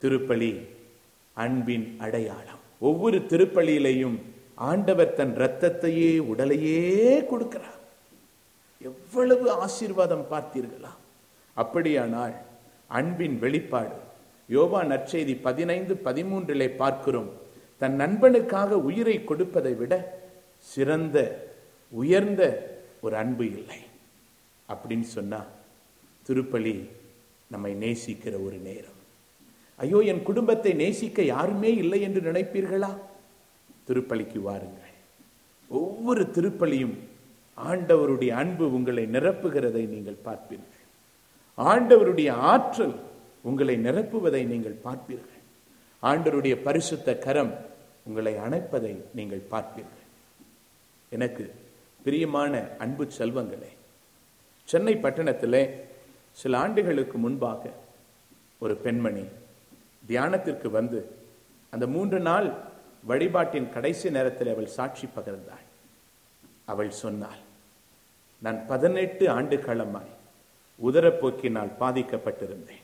திருப்பலி அன்பின் அடையாளம் ஒவ்வொரு திருப்பலியிலையும் ஆண்டவர் தன் இரத்தத்தையே உடலையே கொடுக்கிறார் எவ்வளவு ஆசீர்வாதம் பார்த்தீர்களா அப்படியானால் அன்பின் வெளிப்பாடு யோவா நற்செய்தி பதினைந்து பதிமூன்றிலே பார்க்கிறோம் தன் நண்பனுக்காக உயிரை கொடுப்பதை விட சிறந்த உயர்ந்த ஒரு அன்பு இல்லை அப்படின்னு சொன்னா திருப்பலி நம்மை நேசிக்கிற ஒரு நேரம் ஐயோ என் குடும்பத்தை நேசிக்க யாருமே இல்லை என்று நினைப்பீர்களா திருப்பலிக்கு வாருங்கள் ஒவ்வொரு திருப்பலியும் ஆண்டவருடைய அன்பு உங்களை நிரப்புகிறதை நீங்கள் பார்ப்பீர்கள் ஆண்டவருடைய ஆற்றல் உங்களை நிரப்புவதை நீங்கள் பார்ப்பீர்கள் ஆண்டவருடைய பரிசுத்த கரம் உங்களை அணைப்பதை நீங்கள் பார்ப்பீர்கள் எனக்கு பிரியமான அன்பு செல்வங்களே சென்னை பட்டணத்திலே சில ஆண்டுகளுக்கு முன்பாக ஒரு பெண்மணி தியானத்திற்கு வந்து அந்த மூன்று நாள் வழிபாட்டின் கடைசி நேரத்தில் அவள் சாட்சி பகிர்ந்தாள் அவள் சொன்னாள் நான் பதினெட்டு ஆண்டு காலமாய் உதரப்போக்கினால் பாதிக்கப்பட்டிருந்தேன்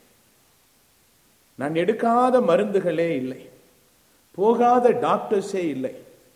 நான் எடுக்காத மருந்துகளே இல்லை போகாத டாக்டர்ஸே இல்லை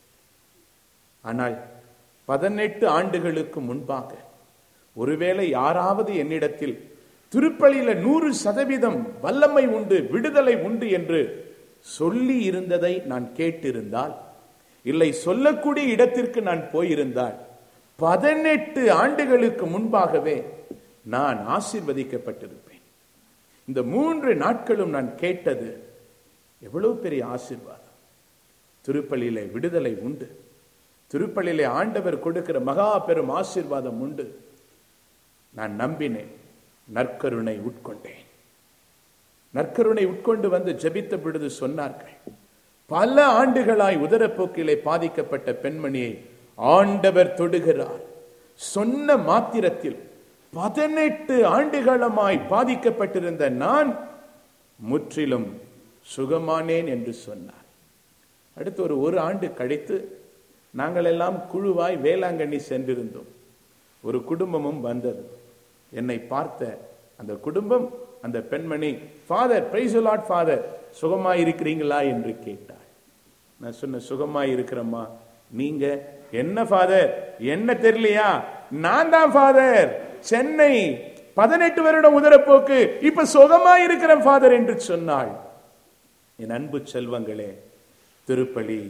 ஆனால் பதினெட்டு ஆண்டுகளுக்கு முன்பாக ஒருவேளை யாராவது என்னிடத்தில் திருப்பலியில நூறு சதவீதம் வல்லமை உண்டு விடுதலை உண்டு என்று சொல்லி இருந்ததை நான் கேட்டிருந்தால் இல்லை சொல்லக்கூடிய இடத்திற்கு நான் போயிருந்தால் பதினெட்டு ஆண்டுகளுக்கு முன்பாகவே நான் ஆசீர்வதிக்கப்பட்டிருப்பேன் இந்த மூன்று நாட்களும் நான் கேட்டது எவ்வளவு பெரிய ஆசீர்வாதம் திருப்பலியிலே விடுதலை உண்டு திருப்பலியிலே ஆண்டவர் கொடுக்கிற மகா பெரும் ஆசீர்வாதம் உண்டு நான் நம்பினேன் நற்கருணை உட்கொண்டேன் நற்கருணை உட்கொண்டு வந்து ஜெபித்த பொழுது சொன்னார்கள் பல ஆண்டுகளாய் உதரப்போக்கிலே பாதிக்கப்பட்ட பெண்மணியை ஆண்டவர் தொடுகிறார் சொன்ன மாத்திரத்தில் பதினெட்டு ஆண்டுகளமாய் பாதிக்கப்பட்டிருந்த நான் முற்றிலும் சுகமானேன் என்று சொன்னார் அடுத்து ஒரு ஒரு ஆண்டு கழித்து நாங்கள் எல்லாம் குழுவாய் வேளாங்கண்ணி சென்றிருந்தோம் ஒரு குடும்பமும் வந்தது என்னை பார்த்த அந்த குடும்பம் அந்த பெண்மணி ஃபாதர் பிரைஸ் லாட் ஃபாதர் சுகமா இருக்கிறீங்களா என்று கேட்டாள் நான் சொன்ன சுகமா இருக்கிறம்மா நீங்க என்ன ஃபாதர் என்ன தெரியலையா நான் தான் ஃபாதர் சென்னை பதினெட்டு வருடம் உதரப்போக்கு இப்ப சுகமா இருக்கிற ஃபாதர் என்று சொன்னாள் என் அன்பு செல்வங்களே திருப்பலி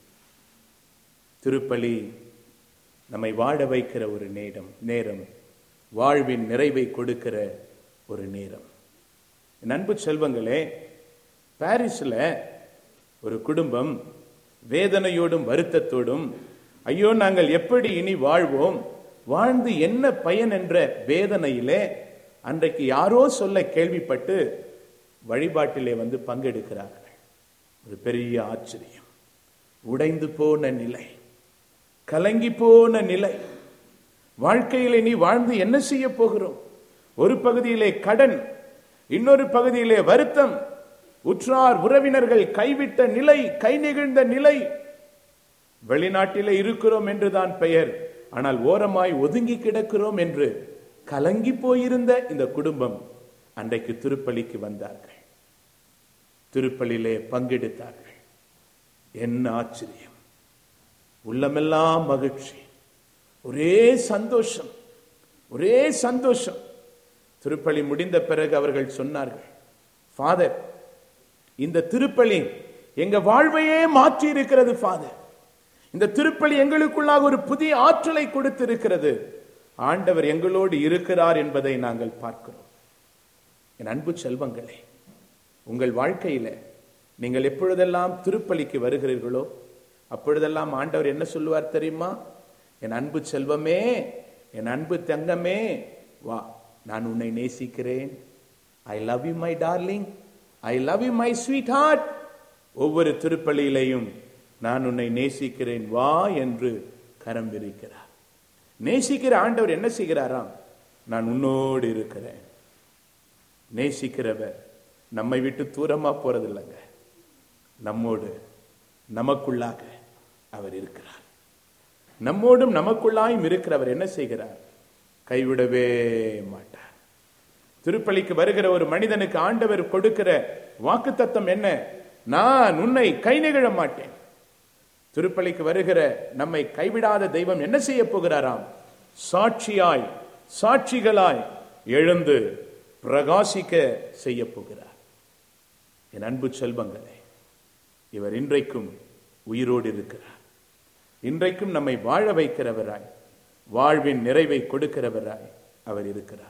திருப்பலி நம்மை வாழ வைக்கிற ஒரு நேரம் நேரம் வாழ்வின் நிறைவை கொடுக்கிற ஒரு நேரம் என் அன்பு செல்வங்களே பாரிஸ்ல ஒரு குடும்பம் வேதனையோடும் வருத்தத்தோடும் ஐயோ நாங்கள் எப்படி இனி வாழ்வோம் வாழ்ந்து என்ன பயன் என்ற வேதனையிலே அன்றைக்கு யாரோ சொல்ல கேள்விப்பட்டு வழிபாட்டிலே வந்து பங்கெடுக்கிறார்கள் ஒரு பெரிய ஆச்சரியம் உடைந்து போன நிலை கலங்கி போன நிலை வாழ்க்கையிலே நீ வாழ்ந்து என்ன செய்ய போகிறோம் ஒரு பகுதியிலே கடன் இன்னொரு பகுதியிலே வருத்தம் உற்றார் உறவினர்கள் கைவிட்ட நிலை கை நெகிழ்ந்த நிலை வெளிநாட்டிலே இருக்கிறோம் என்றுதான் பெயர் ஆனால் ஓரமாய் ஒதுங்கி கிடக்கிறோம் என்று கலங்கி போயிருந்த இந்த குடும்பம் அன்றைக்கு திருப்பலிக்கு வந்தார்கள் திருப்பலியிலே பங்கெடுத்தார்கள் என்ன ஆச்சரியம் உள்ளமெல்லாம் மகிழ்ச்சி ஒரே சந்தோஷம் ஒரே சந்தோஷம் திருப்பலி முடிந்த பிறகு அவர்கள் சொன்னார்கள் ஃபாதர் இந்த திருப்பலி எங்க வாழ்வையே மாற்றி இருக்கிறது ஃபாதர் இந்த திருப்பலி எங்களுக்குள்ளாக ஒரு புதிய ஆற்றலை கொடுத்திருக்கிறது ஆண்டவர் எங்களோடு இருக்கிறார் என்பதை நாங்கள் பார்க்கிறோம் என் அன்பு செல்வங்களே உங்கள் வாழ்க்கையில நீங்கள் எப்பொழுதெல்லாம் திருப்பலிக்கு வருகிறீர்களோ அப்பொழுதெல்லாம் ஆண்டவர் என்ன சொல்லுவார் தெரியுமா என் அன்பு செல்வமே என் அன்பு தங்கமே வா நான் உன்னை நேசிக்கிறேன் I love you my darling I love you my sweetheart ஒவ்வொரு திருப்பலியிலையும் நான் உன்னை நேசிக்கிறேன் வா என்று கரம் விரிக்கிறார் நேசிக்கிற ஆண்டவர் என்ன செய்கிறாராம் நான் உன்னோடு இருக்கிறேன் நேசிக்கிறவர் நம்மை விட்டு தூரமா போறதில்லைங்க நம்மோடு நமக்குள்ளாக அவர் இருக்கிறார் நம்மோடும் நமக்குள்ளாயும் இருக்கிறவர் என்ன செய்கிறார் கைவிடவே மாட்டார் திருப்பலிக்கு வருகிற ஒரு மனிதனுக்கு ஆண்டவர் கொடுக்கிற வாக்குத்தத்தம் என்ன நான் உன்னை கை நெகிழ மாட்டேன் திருப்பலிக்கு வருகிற நம்மை கைவிடாத தெய்வம் என்ன செய்ய போகிறாராம் சாட்சியாய் சாட்சிகளாய் எழுந்து பிரகாசிக்க செய்ய போகிறார் என் அன்பு செல்வங்களே இவர் இன்றைக்கும் உயிரோடு இருக்கிறார் இன்றைக்கும் நம்மை வாழ வைக்கிறவராய் வாழ்வின் நிறைவை கொடுக்கிறவராய் அவர் இருக்கிறார்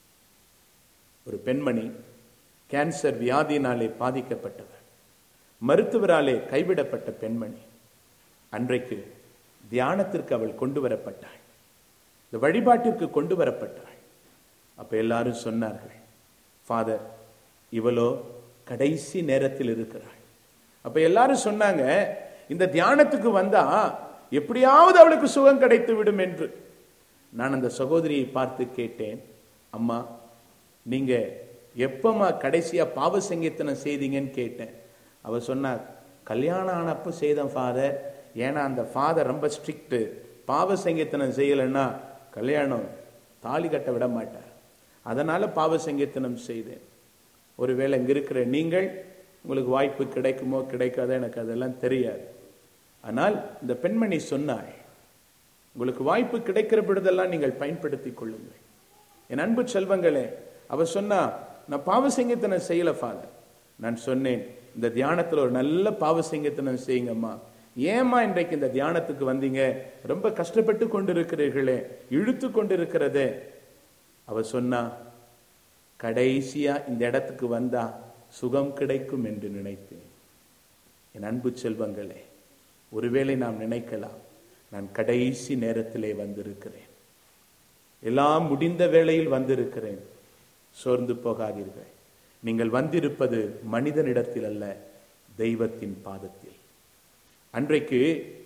ஒரு பெண்மணி கேன்சர் வியாதியினாலே பாதிக்கப்பட்டவர் மருத்துவராலே கைவிடப்பட்ட பெண்மணி அன்றைக்கு தியானத்திற்கு அவள் கொண்டு வரப்பட்டாள் இந்த வழிபாட்டிற்கு கொண்டு வரப்பட்டாள் அப்ப எல்லாரும் சொன்னார்கள் ஃபாதர் இவளோ கடைசி நேரத்தில் இருக்கிறாள் அப்ப எல்லாரும் சொன்னாங்க இந்த தியானத்துக்கு வந்தா எப்படியாவது அவளுக்கு சுகம் கிடைத்து விடும் என்று நான் அந்த சகோதரியை பார்த்து கேட்டேன் அம்மா நீங்க எப்பமா கடைசியா பாவ சங்கீர்த்தனம் செய்தீங்கன்னு கேட்டேன் அவ சொன்னா கல்யாணம் ஆனப்ப செய்தேன் ஃபாதர் ஏன்னா அந்த ஃபாதர் ரொம்ப ஸ்ட்ரிக்ட் பாவ சங்கீர்த்தனம் செய்யலைன்னா கல்யாணம் தாலி கட்ட விட மாட்டார் அதனால பாவ சங்கீர்த்தனம் செய்தேன் ஒருவேளை இங்க இருக்கிற நீங்கள் உங்களுக்கு வாய்ப்பு கிடைக்குமோ கிடைக்காதோ எனக்கு அதெல்லாம் தெரியாது ஆனால் இந்த பெண்மணி சொன்னாள் உங்களுக்கு வாய்ப்பு கிடைக்கிற பொழுதெல்லாம் நீங்கள் பயன்படுத்திக் கொள்ளுங்கள் என் அன்பு செல்வங்களே அவ சொன்னா நான் பாவ சங்கீர்த்தனம் செய்யல ஃபாதர் நான் சொன்னேன் இந்த தியானத்துல ஒரு நல்ல பாவ சங்கீர்த்தனம் செய்யுங்கம்மா ஏமா இன்றைக்கு இந்த தியானத்துக்கு வந்தீங்க ரொம்ப கஷ்டப்பட்டு கொண்டிருக்கிறீர்களே இழுத்து கொண்டிருக்கிறதே அவ சொன்னா கடைசியா இந்த இடத்துக்கு வந்தா சுகம் கிடைக்கும் என்று நினைத்தேன் என் அன்பு செல்வங்களே ஒருவேளை நாம் நினைக்கலாம் நான் கடைசி நேரத்திலே வந்திருக்கிறேன் எல்லாம் முடிந்த வேளையில் வந்திருக்கிறேன் சோர்ந்து போகாதீர்கள் நீங்கள் வந்திருப்பது மனிதனிடத்தில் அல்ல தெய்வத்தின் பாதத்தில் அன்றைக்கு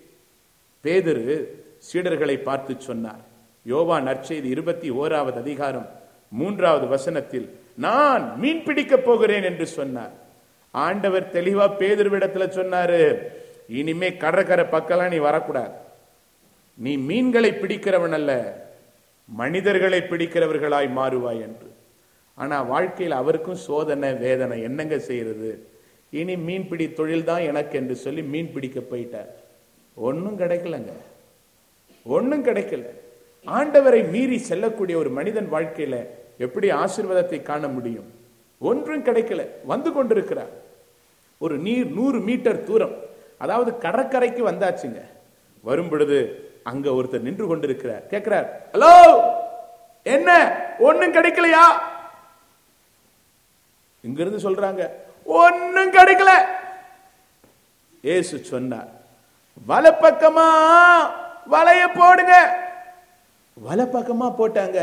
பேதரு சீடர்களை பார்த்து சொன்னார் யோவா நற்செய்தி இருபத்தி ஓராவது அதிகாரம் மூன்றாவது வசனத்தில் நான் மீன் பிடிக்க போகிறேன் என்று சொன்னார் ஆண்டவர் தெளிவா பேதர்விடத்துல சொன்னாரு இனிமே கடற்கரை பக்கம்லாம் நீ வரக்கூடாது நீ மீன்களை பிடிக்கிறவன் அல்ல மனிதர்களை பிடிக்கிறவர்களாய் மாறுவாய் என்று ஆனா வாழ்க்கையில் அவருக்கும் சோதனை வேதனை என்னங்க செய்யறது இனி மீன்பிடி தொழில் தான் எனக்கு என்று சொல்லி மீன் பிடிக்க போயிட்டார் ஒன்னும் கிடைக்கலங்க ஒன்னும் கிடைக்கல ஆண்டவரை மீறி செல்லக்கூடிய ஒரு மனிதன் வாழ்க்கையில எப்படி ஆசீர்வாதத்தை காண முடியும் ஒன்றும் கிடைக்கல வந்து கொண்டிருக்கிறார் ஒரு நீர் நூறு மீட்டர் தூரம் அதாவது கடற்கரைக்கு வந்தாச்சுங்க வரும் பொழுது அங்க ஒருத்தர் நின்று கொண்டிருக்கிறார் கேட்கிறார் ஹலோ என்ன ஒண்ணும் கிடைக்கலையா இங்கிருந்து சொல்றாங்க ஒன்னும் கிடைக்கல ஏசு சொன்னார் வலப்பக்கமா வலைய போடுங்க வலப்பக்கமா போட்டாங்க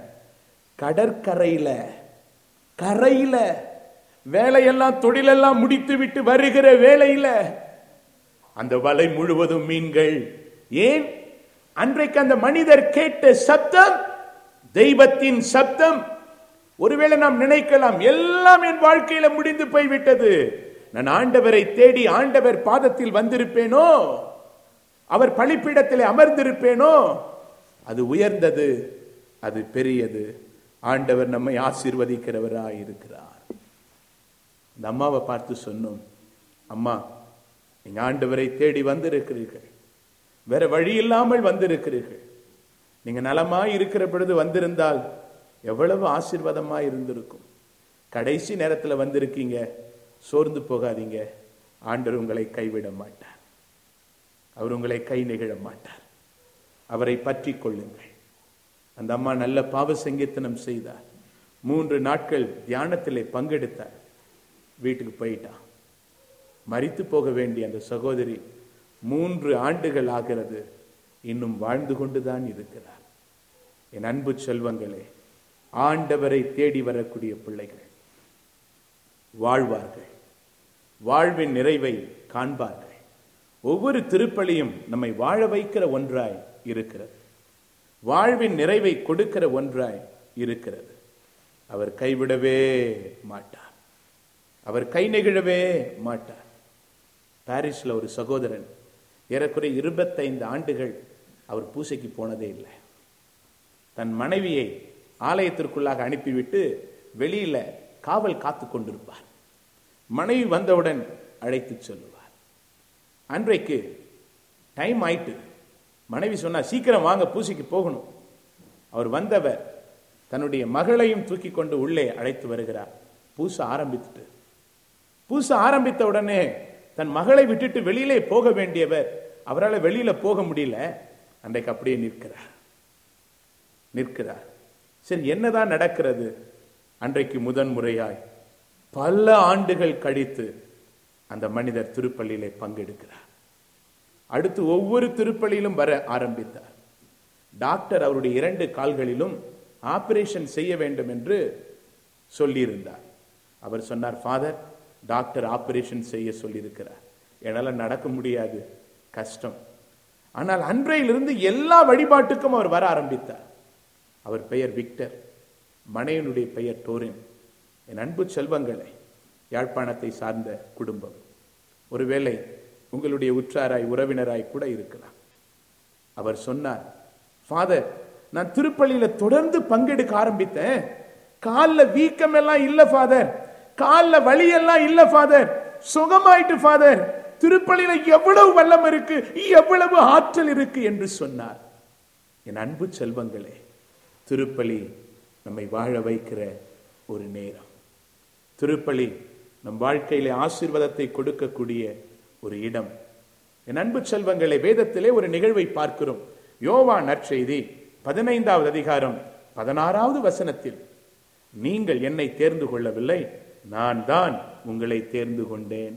கடற்கரையில கரையில வேலையெல்லாம் தொழிலெல்லாம் முடித்து விட்டு வருகிற வேலையில அந்த வலை முழுவதும் மீன்கள் ஏன் அன்றைக்கு அந்த மனிதர் கேட்ட சப்தம் தெய்வத்தின் சப்தம் ஒருவேளை நாம் நினைக்கலாம் எல்லாம் என் வாழ்க்கையில முடிந்து போய்விட்டது நான் ஆண்டவரை தேடி ஆண்டவர் பாதத்தில் வந்திருப்பேனோ அவர் பழிப்பிடத்தில் அமர்ந்திருப்பேனோ அது உயர்ந்தது அது பெரியது ஆண்டவர் நம்மை ஆசீர்வதிக்கிறவராய் இருக்கிறார் இந்த அம்மாவை பார்த்து சொன்னோம் அம்மா நீங்க ஆண்டவரை தேடி வந்திருக்கிறீர்கள் வேற வழி இல்லாமல் வந்திருக்கிறீர்கள் நீங்க நலமா இருக்கிற பொழுது வந்திருந்தால் எவ்வளவு ஆசீர்வாதமா இருந்திருக்கும் கடைசி நேரத்துல வந்திருக்கீங்க சோர்ந்து போகாதீங்க ஆண்டவர் உங்களை கைவிட மாட்டார் அவர் உங்களை கை நெகிழ மாட்டார் அவரை பற்றி கொள்ளுங்கள் அந்த அம்மா நல்ல பாவ சங்கீர்த்தனம் செய்தார் மூன்று நாட்கள் தியானத்திலே பங்கெடுத்தார் வீட்டுக்கு போயிட்டான் மரித்து போக வேண்டிய அந்த சகோதரி மூன்று ஆண்டுகள் ஆகிறது இன்னும் வாழ்ந்து கொண்டுதான் இருக்கிறார் என் அன்பு செல்வங்களே ஆண்டவரை தேடி வரக்கூடிய பிள்ளைகள் வாழ்வார்கள் வாழ்வின் நிறைவை காண்பார்கள் ஒவ்வொரு திருப்பலியும் நம்மை வாழ வைக்கிற ஒன்றாய் இருக்கிறது வாழ்வின் நிறைவை கொடுக்கிற ஒன்றாய் இருக்கிறது அவர் கைவிடவே மாட்டார் அவர் கை நெகிழவே மாட்டார் பாரிஸ்ல ஒரு சகோதரன் ஏறக்குறைய இருபத்தைந்து ஆண்டுகள் அவர் பூசைக்கு போனதே இல்லை தன் மனைவியை ஆலயத்திற்குள்ளாக அனுப்பிவிட்டு வெளியில காவல் காத்து கொண்டிருப்பார் மனைவி வந்தவுடன் அழைத்து சொல்லுவார் அன்றைக்கு டைம் ஆயிட்டு மனைவி சொன்னா சீக்கிரம் வாங்க பூசைக்கு போகணும் அவர் வந்தவர் தன்னுடைய மகளையும் தூக்கி கொண்டு உள்ளே அழைத்து வருகிறார் பூச ஆரம்பித்துட்டு பூச ஆரம்பித்த உடனே தன் மகளை விட்டுட்டு வெளியிலே போக வேண்டியவர் அவரால் வெளியில போக முடியல அன்றைக்கு அப்படியே நிற்கிறார் நிற்கிறார் சரி என்னதான் நடக்கிறது அன்றைக்கு முதன் முறையாய் பல ஆண்டுகள் கழித்து அந்த மனிதர் திருப்பள்ளியிலே பங்கெடுக்கிறார் அடுத்து ஒவ்வொரு திருப்பலியிலும் வர ஆரம்பித்தார் டாக்டர் அவருடைய இரண்டு கால்களிலும் ஆபரேஷன் செய்ய வேண்டும் என்று சொல்லியிருந்தார் அவர் சொன்னார் ஃபாதர் டாக்டர் ஆபரேஷன் செய்ய சொல்லியிருக்கிறார் என்னால நடக்க முடியாது கஷ்டம் ஆனால் அன்றையிலிருந்து எல்லா வழிபாட்டுக்கும் அவர் வர ஆரம்பித்தார் அவர் பெயர் விக்டர் மனைவனுடைய பெயர் டோரின் என் அன்பு செல்வங்களை யாழ்ப்பாணத்தை சார்ந்த குடும்பம் ஒருவேளை உங்களுடைய உற்றாராய் உறவினராய் கூட இருக்கலாம் அவர் சொன்னார் ஃபாதர் நான் திருப்பள்ளியில தொடர்ந்து பங்கெடுக்க ஆரம்பித்தேன் கால்ல வீக்கம் எல்லாம் இல்ல ஃபாதர் கால்ல வலி எல்லாம் இல்ல ஃபாதர் சுகமாயிட்டு ஃபாதர் திருப்பள்ளியில எவ்வளவு வல்லம் இருக்கு எவ்வளவு ஆற்றல் இருக்கு என்று சொன்னார் என் அன்பு செல்வங்களே திருப்பலி நம்மை வாழ வைக்கிற ஒரு நேரம் திருப்பலி நம் வாழ்க்கையிலே ஆசீர்வாதத்தை கொடுக்கக்கூடிய ஒரு இடம் என் அன்பு செல்வங்களை வேதத்திலே ஒரு நிகழ்வை பார்க்கிறோம் யோவா நற்செய்தி பதினைந்தாவது அதிகாரம் பதினாறாவது வசனத்தில் நீங்கள் என்னை தேர்ந்து கொள்ளவில்லை நான் தான் உங்களை தேர்ந்து கொண்டேன்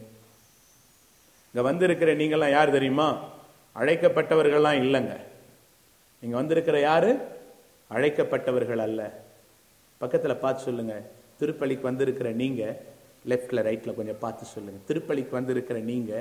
இங்க வந்திருக்கிற நீங்கெல்லாம் யார் தெரியுமா அழைக்கப்பட்டவர்கள்லாம் இல்லைங்க இங்க வந்திருக்கிற யாரு அழைக்கப்பட்டவர்கள் அல்ல பக்கத்துல பார்த்து சொல்லுங்க திருப்பலிக்கு வந்திருக்கிற நீங்க லெஃப்ட்ல ரைட்ல கொஞ்சம் பார்த்து சொல்லுங்க திருப்பலிக்கு வந்திருக்கிற நீங்க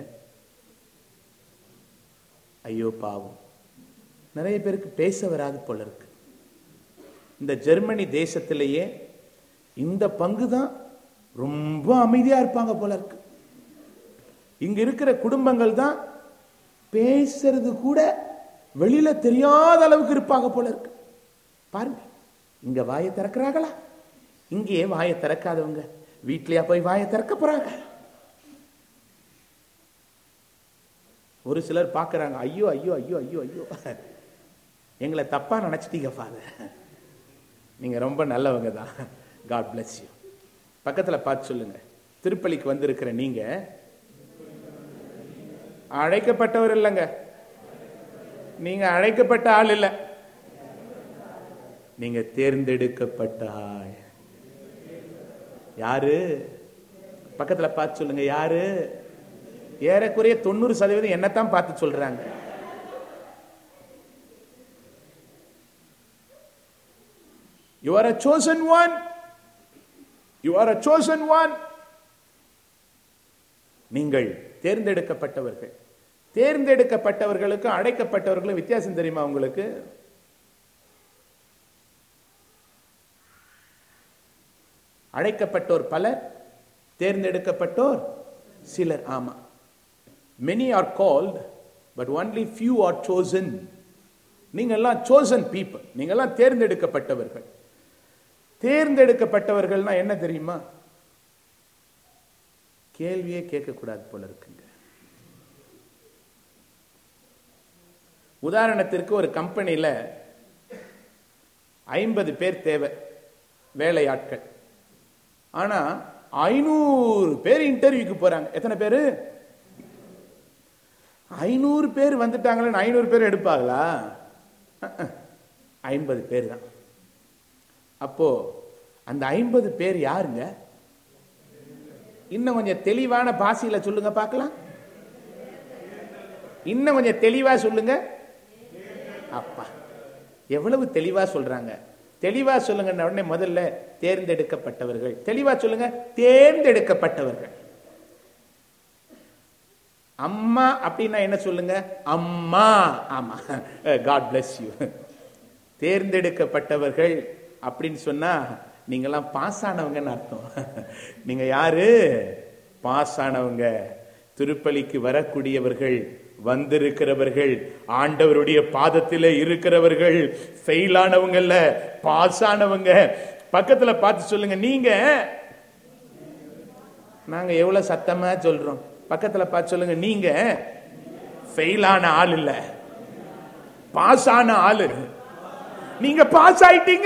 ஐயோ பாவம் நிறைய பேருக்கு பேச வராது போல இருக்கு இந்த ஜெர்மனி தேசத்திலேயே இந்த பங்கு தான் ரொம்ப அமைதியா இருப்பாங்க போல இருக்கு இங்க இருக்கிற குடும்பங்கள் தான் பேசுறது கூட வெளியில தெரியாத அளவுக்கு இருப்பாங்க போல இருக்கு பாருங்க இங்க வாயை திறக்கிறாங்களா இங்கேயே வாயை திறக்காதவங்க வீட்லயா போய் வாயை திறக்க போறாங்க ஒரு சிலர் பார்க்கறாங்க ஐயோ ஐயோ ஐயோ ஐயோ ஐயோ எங்களை தப்பா நினைச்சிட்டீங்க ஃபாதர் நீங்க ரொம்ப நல்லவங்க தான் காட் பிளஸ் யூ பக்கத்துல பார்த்து சொல்லுங்க திருப்பலிக்கு வந்திருக்கிற நீங்க அழைக்கப்பட்டவர் இல்லைங்க நீங்க அழைக்கப்பட்ட ஆள் இல்ல நீங்க தேர்ந்தெடுக்கப்பட்ட ஆள் யாரு பக்கத்துல பார்த்து சொல்லுங்க யாரு ஏறக்குறைய தொண்ணூறு சதவீதம் என்னத்தான் பார்த்து சொல்றாங்க You are a chosen one. You are a chosen one. நீங்கள் தேர்ந்தெடுக்கப்பட்டவர்கள் தேர்ந்தெடுக்கப்பட்டவர்களுக்கு அழைக்கப்பட்டவர்களும் வித்தியாசம் தெரியுமா உங்களுக்கு அழைக்கப்பட்டோர் பலர் தேர்ந்தெடுக்கப்பட்டோர் சிலர் ஆமா many are called but only few are chosen நீங்கெல்லாம் chosen people நீங்கெல்லாம் தேர்ந்தெடுக்கப்பட்டவர்கள் தேர்ந்தெடுக்கப்பட்டவர்கள்னா என்ன தெரியுமா கேள்வியே கேட்கக்கூடாது போல இருக்குங்க உதாரணத்திற்கு ஒரு கம்பெனியில ஐம்பது பேர் தேவை வேலையாட்கள் ஆனா ஐநூறு பேர் இன்டர்வியூக்கு போறாங்க எத்தனை பேரு ஐநூறு பேர் வந்துட்டாங்களேன்னு ஐநூறு பேர் எடுப்பாங்களா ஐம்பது பேர் தான் அப்போ அந்த ஐம்பது பேர் யாருங்க இன்னும் கொஞ்சம் தெளிவான பாசையில சொல்லுங்க பார்க்கலாம் இன்னும் கொஞ்சம் தெளிவா சொல்லுங்க அப்பா எவ்வளவு தெளிவா சொல்றாங்க தெளிவா சொல்லுங்க உடனே முதல்ல தேர்ந்தெடுக்கப்பட்டவர்கள் தெளிவா சொல்லுங்க தேர்ந்தெடுக்கப்பட்டவர்கள் அம்மா அப்படின்னா என்ன சொல்லுங்க அம்மா ஆமா காட் பிளஸ் யூ தேர்ந்தெடுக்கப்பட்டவர்கள் அப்படின்னு சொன்னா நீங்கெல்லாம் பாஸ் ஆனவங்கன்னு அர்த்தம் நீங்க யாரு பாஸ் ஆனவங்க திருப்பலிக்கு வரக்கூடியவர்கள் வந்திருக்கிறவர்கள் ஆண்டவருடைய பாதத்திலே இருக்கிறவர்கள் ஃபெயில் ஆனவங்கல்ல பாஸ் ஆனவங்க பக்கத்துல பார்த்து சொல்லுங்க நீங்க நாங்க எவ்வளவு சத்தமா சொல்றோம் பக்கத்துல பார்த்து சொல்லுங்க நீங்க ஃபெயிலான ஆள் இல்ல பாஸ் ஆன ஆளு நீங்க பாஸ் ஆயிட்டீங்க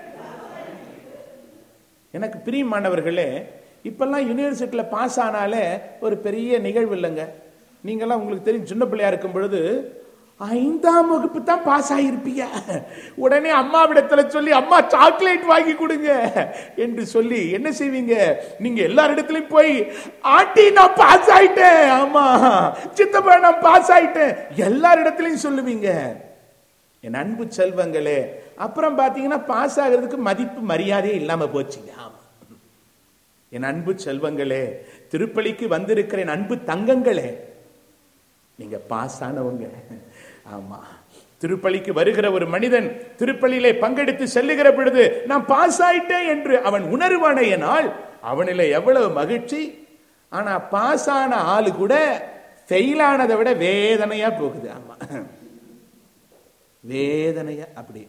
எனக்கு பிரியமானவர்களே இப்பெல்லாம் யூனிவர்சிட்டியில பாஸ் ஆனாலே ஒரு பெரிய நிகழ்வு இல்லைங்க நீங்கெல்லாம் உங்களுக்கு தெரியும் சின்ன பிள்ளையா இருக்கும் பொழுது ஐந்தாம் வகுப்பு தான் பாஸ் ஆகிருப்பீங்க உடனே அம்மாவிடத்துல சொல்லி அம்மா சாக்லேட் வாங்கி கொடுங்க என்று சொல்லி என்ன செய்வீங்க நீங்க எல்லாரிடத்துலயும் போய் ஆண்டி நான் பாஸ் ஆயிட்டேன் ஆமா சித்தப்பா நான் பாஸ் ஆயிட்டேன் எல்லாரிடத்துலயும் சொல்லுவீங்க என் அன்பு செல்வங்களே அப்புறம் பாத்தீங்கன்னா பாஸ் ஆகிறதுக்கு மதிப்பு மரியாதையே இல்லாம போச்சுங்க ஆமா என் அன்பு செல்வங்களே திருப்பலிக்கு வந்திருக்கிற என் அன்பு தங்கங்களே நீங்க பாஸ் ஆனவங்க ஆமா திருப்பலிக்கு வருகிற ஒரு மனிதன் திருப்பலியிலே பங்கெடுத்து செல்லுகிற பொழுது நான் பாஸ் ஆயிட்டேன் என்று அவன் உணர்வானையனால் அவனில எவ்வளவு மகிழ்ச்சி ஆனா பாஸ் ஆன ஆளு கூட ஃபெயில் ஆனதை விட வேதனையா போகுது ஆமா வேதனையா அப்படி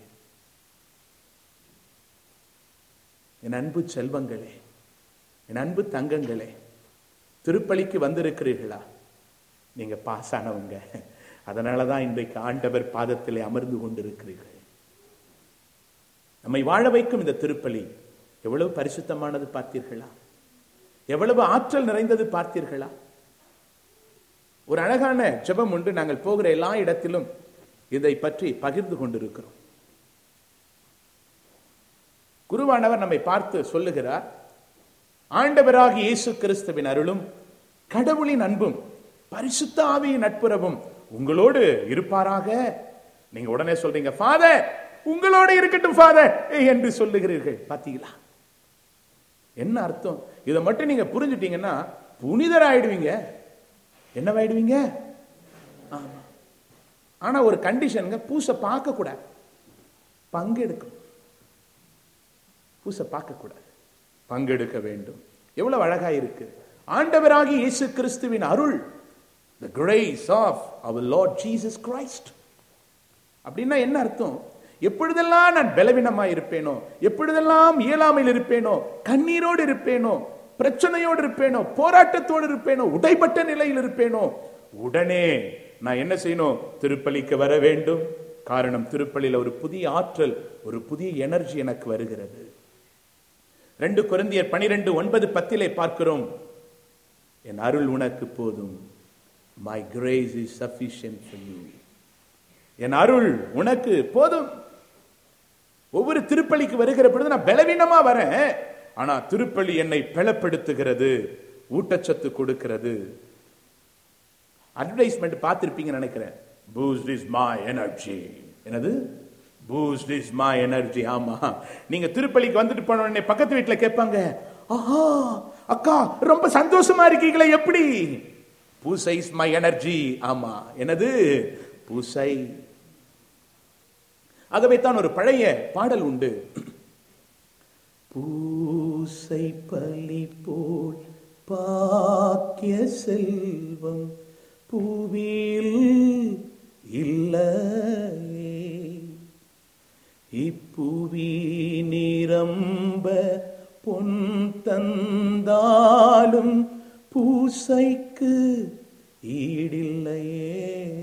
என் அன்பு செல்வங்களே என் அன்பு தங்கங்களே திருப்பலிக்கு வந்திருக்கிறீர்களா நீங்க பாஸ் ஆனவங்க அதனாலதான் இன்றைக்கு ஆண்டவர் பாதத்திலே அமர்ந்து கொண்டிருக்கிறீர்கள் நம்மை வாழ வைக்கும் இந்த திருப்பலி எவ்வளவு பரிசுத்தமானது பார்த்தீர்களா எவ்வளவு ஆற்றல் நிறைந்தது பார்த்தீர்களா ஒரு அழகான ஜெபம் உண்டு நாங்கள் போகிற எல்லா இடத்திலும் இதை பற்றி பகிர்ந்து கொண்டிருக்கிறோம் குருவானவர் நம்மை பார்த்து சொல்லுகிறார் ஆண்டவராகி இயேசு கிறிஸ்துவின் அருளும் கடவுளின் அன்பும் பரிசுத்த ஆவியின் நட்புறவும் உங்களோடு இருப்பாராக நீங்க உடனே சொல்றீங்க ஃபாதர் உங்களோட இருக்கட்டும் ஃபாதர் என்று சொல்லுகிறீர்கள் பாத்தீங்களா என்ன அர்த்தம் இதை மட்டும் நீங்க புரிஞ்சுட்டீங்கன்னா புனிதர் ஆயிடுவீங்க என்னவாயிடுவீங்க ஆமா ஆனா ஒரு கண்டிஷனுங்க பூசை பார்க்க கூடாது பங்கெடுக்கும் பூசை பார்க்க கூடாது பங்கெடுக்க வேண்டும் எவ்வளவு அழகா இருக்கு ஆண்டவராகி இயேசு கிறிஸ்துவின் அருள் the grace of our lord jesus christ அப்படின்னா என்ன அர்த்தம் எப்பொழுதெல்லாம் நான் பலவீனமா இருப்பேனோ எப்பொழுதெல்லாம் இயலாமையில் இருப்பேனோ கண்ணீரோடு இருப்பேனோ பிரச்சனையோடு இருப்பேனோ போராட்டத்தோடு இருப்பேனோ உடைப்பட்ட நிலையில் இருப்பேனோ உடனே நான் என்ன செய்யணும் திருப்பலிக்கு வர வேண்டும் காரணம் திருப்பலியில் ஒரு புதிய ஆற்றல் ஒரு புதிய எனர்ஜி எனக்கு வருகிறது ரெண்டு குருந்தியர் பனிரெண்டு ஒன்பது பத்திலே பார்க்கிறோம் என் அருள் உனக்கு போதும் my grace is sufficient for you என் அருள் உனக்கு போதும் ஒவ்வொரு திருப்பலிக்கு வருகிற பொழுது நான் பலவீனமா வரேன் ஆனா திருப்பலி என்னை பலப்படுத்துகிறது ஊட்டச்சத்து கொடுக்கிறது அட்வர்டைஸ்மெண்ட் பார்த்திருப்பீங்கன்னு நினைக்கிறேன் பூஸ்ட் இஸ் மை எனர்ஜி என்னது பூஸ்ட் இஸ் மை எனர்ஜி ஆமா நீங்க திருப்பலிக்கு வந்துட்டு போன உடனே பக்கத்து வீட்டுல கேட்பாங்க ஆஹா அக்கா ரொம்ப சந்தோஷமா இருக்கீங்களே எப்படி பூசை இஸ் மை எனர்ஜி ஆமா என்னது பூசை ஆகவே தான் ஒரு பழைய பாடல் உண்டு பூசை பலி போல் பாக்கிய செல்வம் பூவில் இல்லையே இப்புவி நிரம்ப பொன் தந்தாலும் பூசைக்கு ஈடில்லையே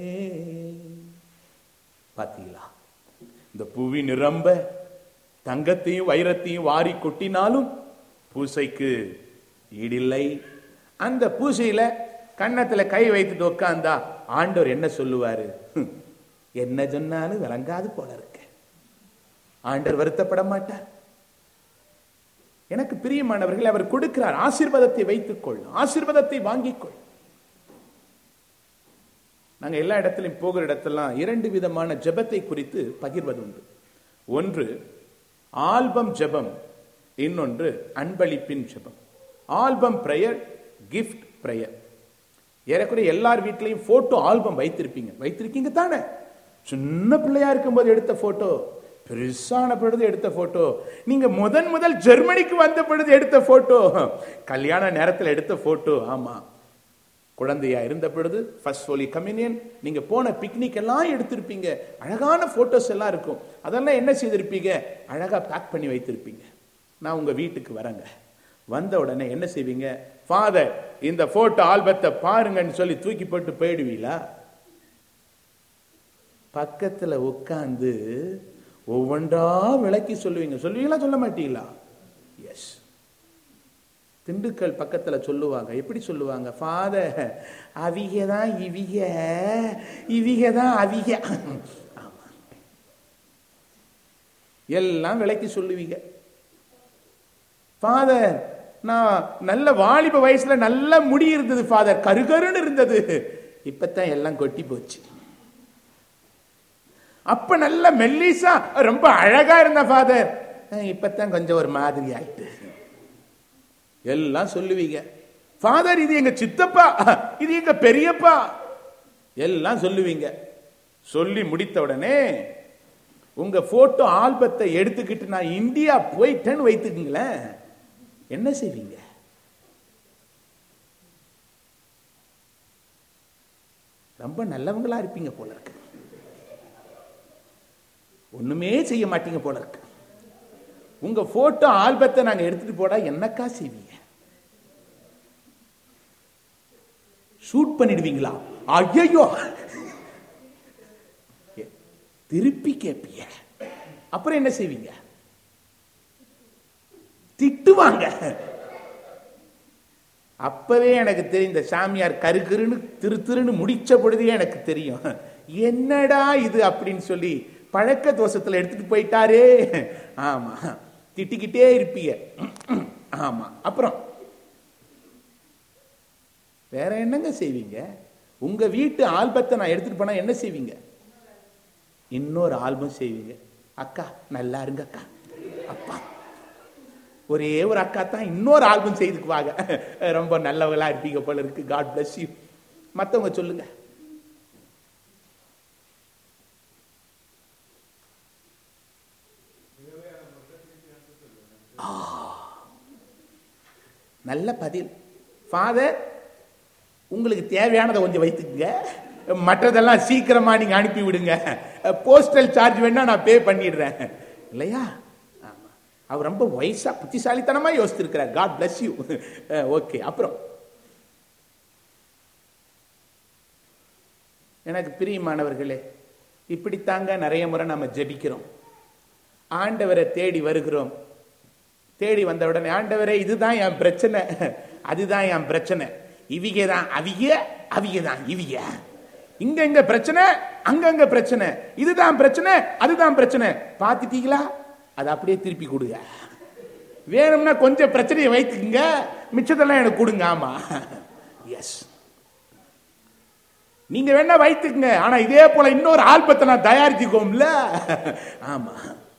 பாத்தீங்களா இந்த புவி நிரம்ப தங்கத்தையும் வைரத்தையும் வாரி கொட்டினாலும் பூசைக்கு ஈடில்லை அந்த பூசையில கன்னத்துல கை வைத்துட்டு உட்காந்தா ஆண்டவர் என்ன சொல்லுவாரு "ஹம், என்ன சொன்னாலும் விளங்காது போல இருக்க ஆண்டவர் வருத்தப்பட மாட்டார் எனக்கு பிரியமானவர்கள் அவர் கொடுக்கிறார் ஆசீர்வாதத்தை வைத்துக்கொள் ஆசீர்வாதத்தை வாங்கிக்கொள் நாங்க எல்லா இடத்திலும் போகிற இடத்தெல்லாம் இரண்டு விதமான ஜெபத்தை குறித்து பகிர்வது உண்டு ஒன்று ஆல்பம் ஜெபம் இன்னொன்று அன்பளிப்பின் ஜெபம் ஆல்பம் பிரேயர் கிஃப்ட் பிரேயர் ஏறக்குறைய எல்லார் வீட்லயும் போட்டோ ஆல்பம் வைத்திருப்பீங்க வைத்திருக்கீங்க தானே சின்ன பிள்ளையா இருக்கும்போது எடுத்த போட்டோ பெருசான பொழுது எடுத்த போட்டோ நீங்க முதன் முதல் ஜெர்மனிக்கு வந்த பொழுது எடுத்த போட்டோ கல்யாண நேரத்தில் எடுத்த போட்டோ ஆமா குழந்தையா இருந்த பொழுது ஃபர்ஸ்ட் ஹோலி கம்யூனியன் நீங்க போன பிக்னிக் எல்லாம் எடுத்திருப்பீங்க அழகான போட்டோஸ் எல்லாம் இருக்கும் அதெல்லாம் என்ன செய்திருப்பீங்க அழகா பேக் பண்ணி வைத்திருப்பீங்க நான் உங்க வீட்டுக்கு வரேங்க வந்த உடனே என்ன செய்வீங்க ஃபாதர் இந்த போட்டோ ஆல்பத்தை பாருங்கன்னு சொல்லி தூக்கி போட்டு போயிடுவீங்களா பக்கத்துல உட்கார்ந்து ஒவ்வொன்றா விளக்கி சொல்லுவீங்க சொல்லுவீங்களா சொல்ல மாட்டீங்களா எஸ் திண்டுக்கல் பக்கத்துல சொல்லுவாங்க எப்படி சொல்லுவாங்க ஃபாதர் அவிக தான் இவிக இவிக தான் அவிக ஆமா. எல்லாம் விளக்கி சொல்லுவீங்க ஃபாதர் நான் நல்ல வாலிப வயசுல நல்ல முடி இருந்தது ஃபாதர் கருகருன்னு இருந்தது இப்பதான் எல்லாம் கொட்டி போச்சு அப்ப நல்ல மெல்லிசா ரொம்ப அழகா இருந்த ஃபாதர் இப்பதான் கொஞ்சம் ஒரு மாதிரி ஆயிட்டு எல்லாம் சொல்லுவீங்க ஃபாதர் இது எங்க சித்தப்பா இது எங்க பெரியப்பா எல்லாம் சொல்லுவீங்க சொல்லி முடித்த உடனே உங்க போட்டோ ஆல்பத்தை எடுத்துக்கிட்டு நான் இந்தியா போயிட்டேன்னு வைத்துக்குங்களேன் என்ன செய்வீங்க ரொம்ப நல்லவங்களா இருப்பீங்க போல இருக்கு ஒண்ணுமே செய்ய மாட்டீங்க போல இருக்கு உங்க போட்டோ ஆல்பத்தை நாங்க எடுத்துட்டு போடா என்னக்கா செய்வீங்க ஷூட் பண்ணிடுவீங்களா ஐயோ திருப்பி கேட்பீங்க அப்புறம் என்ன செய்வீங்க திட்டுவாங்க அப்பவே எனக்கு தெரியும் இந்த சாமியார் கருகருன்னு திரு திருன்னு முடிச்ச பொழுதே எனக்கு தெரியும் என்னடா இது அப்படின்னு சொல்லி பழக்க தோஷத்துல எடுத்துட்டு போயிட்டாரே ஆமா திட்டிக்கிட்டே இருப்பீங்க ஆமா அப்புறம் வேற என்னங்க செய்வீங்க உங்க வீட்டு ஆல்பத்தை நான் எடுத்துட்டு போனா என்ன செய்வீங்க இன்னொரு ஆல்பம் செய்வீங்க அக்கா நல்லா இருங்க அக்கா அப்பா ஒரே ஒரு அக்கா தான் இன்னொரு ஆல்பம் செய்துக்குவாங்க ரொம்ப நல்லவங்களா இருப்பீங்க போல இருக்கு காட் பிளஸ் யூ மத்தவங்க சொல்லுங்க ஆ. நல்ல பதில் ஃபாதர் உங்களுக்கு தேவையானதை கொஞ்சம் வைத்துக்குங்க மற்றதெல்லாம் சீக்கிரமா நீங்க அனுப்பி விடுங்க போஸ்டல் சார்ஜ் வேணா நான் பே பண்ணிடுறேன் இல்லையா ஆமா. அவர் ரொம்ப வயசா புத்திசாலித்தனமா யோசிச்சிருக்கிறார் காட் பிளஸ் யூ ஓகே அப்புறம் எனக்கு பிரியமானவர்களே இப்படித்தாங்க நிறைய முறை நம்ம ஜெபிக்கிறோம் ஆண்டவரை தேடி வருகிறோம் தேடி வந்த உடனே ஆண்டவரே இதுதான் என் பிரச்சனை அதுதான் என் பிரச்சனை இவிக தான் அவிக அவிக தான் இவிக இங்க இங்க பிரச்சனை அங்கங்க பிரச்சனை இதுதான் பிரச்சனை அதுதான் பிரச்சனை பாத்துட்டீங்களா அதை அப்படியே திருப்பி கொடுங்க வேணும்னா கொஞ்சம் பிரச்சனையை வைத்துக்குங்க மிச்சத்தெல்லாம் எனக்கு கொடுங்க ஆமா எஸ் நீங்க வேணா வைத்துக்குங்க ஆனா இதே போல இன்னொரு ஆல்பத்தை நான் தயாரிச்சுக்கோம்ல ஆமா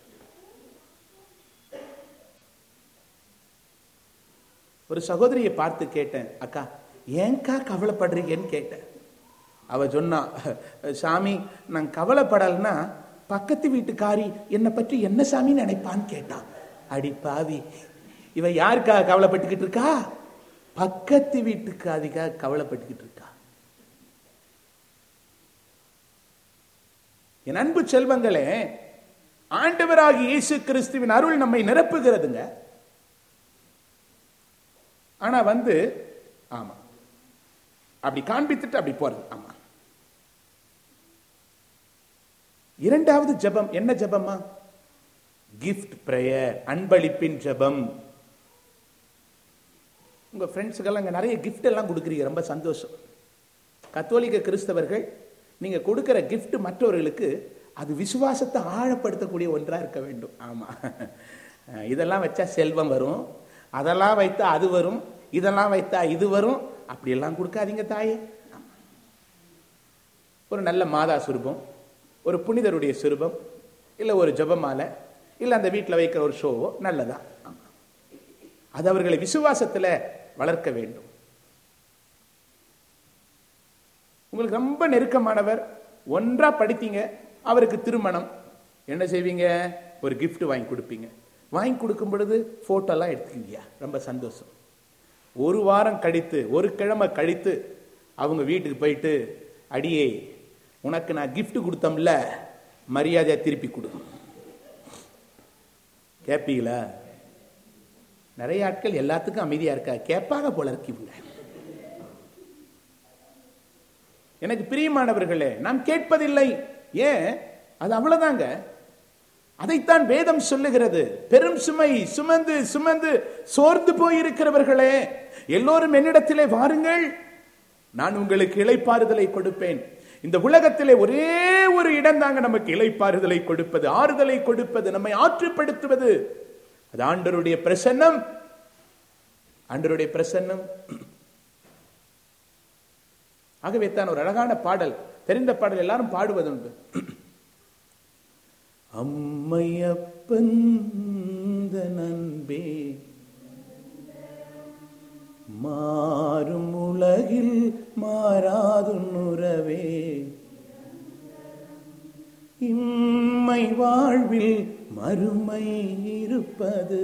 ஒரு சகோதரியை பார்த்து கேட்டேன் அக்கா ஏன்க்கா கவலைப்படுறீங்கன்னு கேட்டேன் அவ சொன்னா சாமி நான் கவலைப்படலைன்னா பக்கத்து வீட்டுக்காரி என்னை பற்றி என்ன சாமி நினைப்பான்னு கேட்டான் அடி பாவி இவ யாருக்காக கவலைப்பட்டுக்கிட்டு இருக்கா பக்கத்து வீட்டுக்காரிக்காக கவலைப்பட்டுக்கிட்டு இருக்கா என் அன்பு செல்வங்களே ஆண்டவராகி இயேசு கிறிஸ்துவின் அருள் நம்மை நிரப்புகிறதுங்க ஆனா வந்து ஆமா அப்படி காண்பித்துட்டு அப்படி போறது ஆமா இரண்டாவது ஜெபம் என்ன ஜெபமா கிஃப்ட் பிரேயர் அன்பளிப்பின் ஜெபம் உங்க ஃப்ரெண்ட்ஸுக்கெல்லாம் இங்க நிறைய கிஃப்ட் எல்லாம் கொடுக்குறீங்க ரொம்ப சந்தோஷம் கத்தோலிக்க கிறிஸ்தவர்கள் நீங்க கொடுக்கிற கிஃப்ட் மற்றவர்களுக்கு அது விசுவாசத்தை ஆழப்படுத்தக்கூடிய ஒன்றா இருக்க வேண்டும் ஆமா இதெல்லாம் வச்சா செல்வம் வரும் அதெல்லாம் வைத்தா அது வரும் இதெல்லாம் வைத்தா இது வரும் அப்படியெல்லாம் கொடுக்காதீங்க தாயே ஆமா. ஒரு நல்ல மாதா சுரூபம் ஒரு புனிதருடைய சுரூபம் இல்லை ஒரு ஜெபமாலை இல்லை அந்த வீட்டில் வைக்கிற ஒரு ஷோவோ நல்லதா ஆமா. அது அவர்களை விசுவாசத்தில் வளர்க்க வேண்டும் உங்களுக்கு ரொம்ப நெருக்கமானவர் ஒன்றா படித்தீங்க அவருக்கு திருமணம் என்ன செய்வீங்க ஒரு gift வாங்கி கொடுப்பீங்க வாங்கி கொடுக்கும் பொழுது போட்டோலாம் எடுத்துக்கிங்க ரொம்ப சந்தோஷம் ஒரு வாரம் கழித்து ஒரு கிழமை கழித்து அவங்க வீட்டுக்கு போயிட்டு அடியே உனக்கு நான் gift கொடுத்தோம்ல மரியாதையா திருப்பி கொடு கேப்பீங்களா நிறைய ஆட்கள் எல்லாத்துக்கும் அமைதியா இருக்கா கேட்பாங்க போல இருக்கு இவங்க எனக்கு பிரியமானவர்களே நாம் கேட்பதில்லை ஏன் அது அவ்வளவுதாங்க அதைத்தான் வேதம் சொல்லுகிறது பெரும் சுமை சுமந்து சுமந்து சோர்ந்து போயிருக்கிறவர்களே எல்லோரும் என்னிடத்திலே வாருங்கள் நான் உங்களுக்கு இளைப்பாறுதலை கொடுப்பேன் இந்த உலகத்திலே ஒரே ஒரு இடம் தாங்க நமக்கு இளைப்பாறுதலை கொடுப்பது ஆறுதலை கொடுப்பது நம்மை ஆற்றுப்படுத்துவது அது ஆண்டருடைய பிரசன்னம் ஆண்டருடைய பிரசன்னம் ஆகவே தான் ஒரு அழகான பாடல் தெரிந்த பாடல் எல்லாரும் பாடுவதுண்டு அம்மையப்பன் நண்பே மாறும் உலகில் மாறாது நுறவே இம்மை வாழ்வில் மறுமை இருப்பது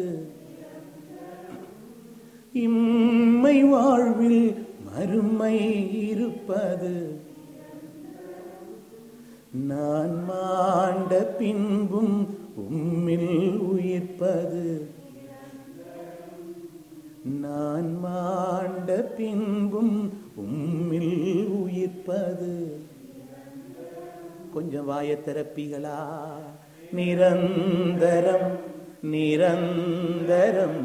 இம்மை வாழ்வில் மறுமை இருப்பது நான் மாண்ட பின்பும் உம்மில் உயிர்ப்பது நான் மாண்ட பின்பும் உம்மில் உயிர்ப்பது கொஞ்சம் வாய திறப்பிகளா நிரந்தரம் நிரந்தரம்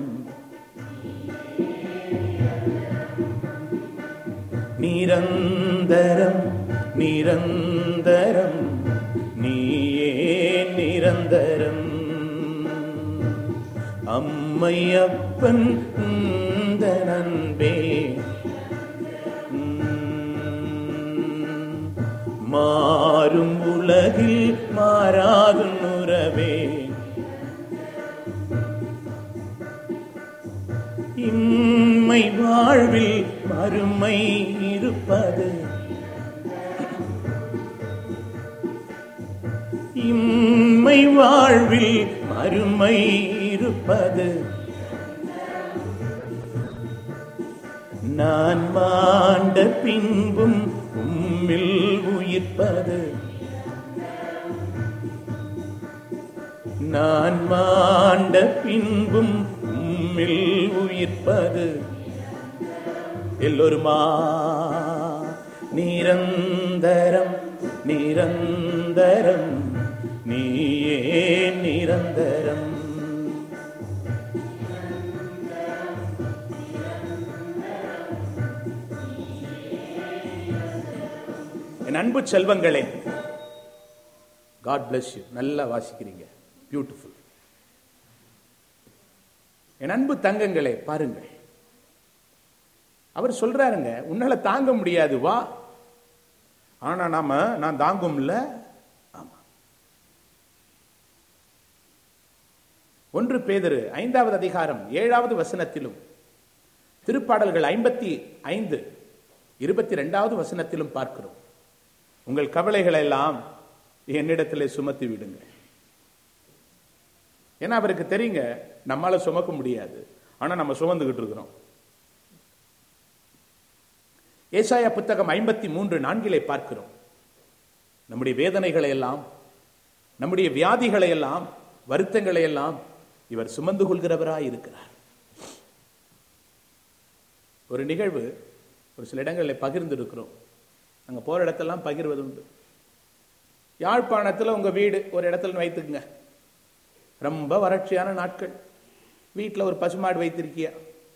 நிரந்தரம் நிரந்தரம் நீயே நிரந்தரம் அம்மையப்பன் இந்த நண்பே மாறும் உலகில் மாறாது நுறவே இம்மை வாழ்வில் மறுமை இருப்பது இம்மை வாழ்வில் மறுமை இருப்பது நான் மாண்ட பின்பும் உம்மில் உயிர்ப்பது நான் மாண்ட பின்பும் உம்மில் உயிர்ப்பது எல்லோருமா நிரந்தரம் நிரந்தரம் நீயே நிரந்தரம் என் அன்பு செல்வங்களே காட் bless யூ நல்லா வாசிக்கிறீங்க பியூட்டிஃபுல் என் அன்பு தங்கங்களே பாருங்கள் அவர் சொல்றாருங்க உன்னால தாங்க முடியாது வா ஆனா நாம நான் தாங்கும்ல ஆமா ஒன்று பேதரு ஐந்தாவது அதிகாரம் ஏழாவது வசனத்திலும் திருப்பாடல்கள் ஐம்பத்தி ஐந்து இருபத்தி ரெண்டாவது வசனத்திலும் பார்க்கிறோம் உங்கள் கவலைகளை எல்லாம் என்னிடத்திலே சுமத்தி விடுங்க ஏன்னா அவருக்கு தெரியுங்க நம்மால சுமக்க முடியாது ஆனா நம்ம சுமந்துகிட்டு இருக்கிறோம் ஏசாயா புத்தகம் ஐம்பத்தி மூன்று நான்கிலே பார்க்கிறோம் நம்முடைய வேதனைகளை எல்லாம் நம்முடைய வியாதிகளை எல்லாம் வருத்தங்களை எல்லாம் இவர் சுமந்து கொள்கிறவராய் இருக்கிறார் ஒரு நிகழ்வு ஒரு சில இடங்களில் பகிர்ந்து இருக்கிறோம் அங்க போற இடத்தெல்லாம் பகிர்வது உண்டு யாழ்ப்பாணத்துல உங்க வீடு ஒரு இடத்துல வைத்துக்குங்க ரொம்ப வறட்சியான நாட்கள் வீட்டில் ஒரு பசுமாடு வைத்திருக்கிய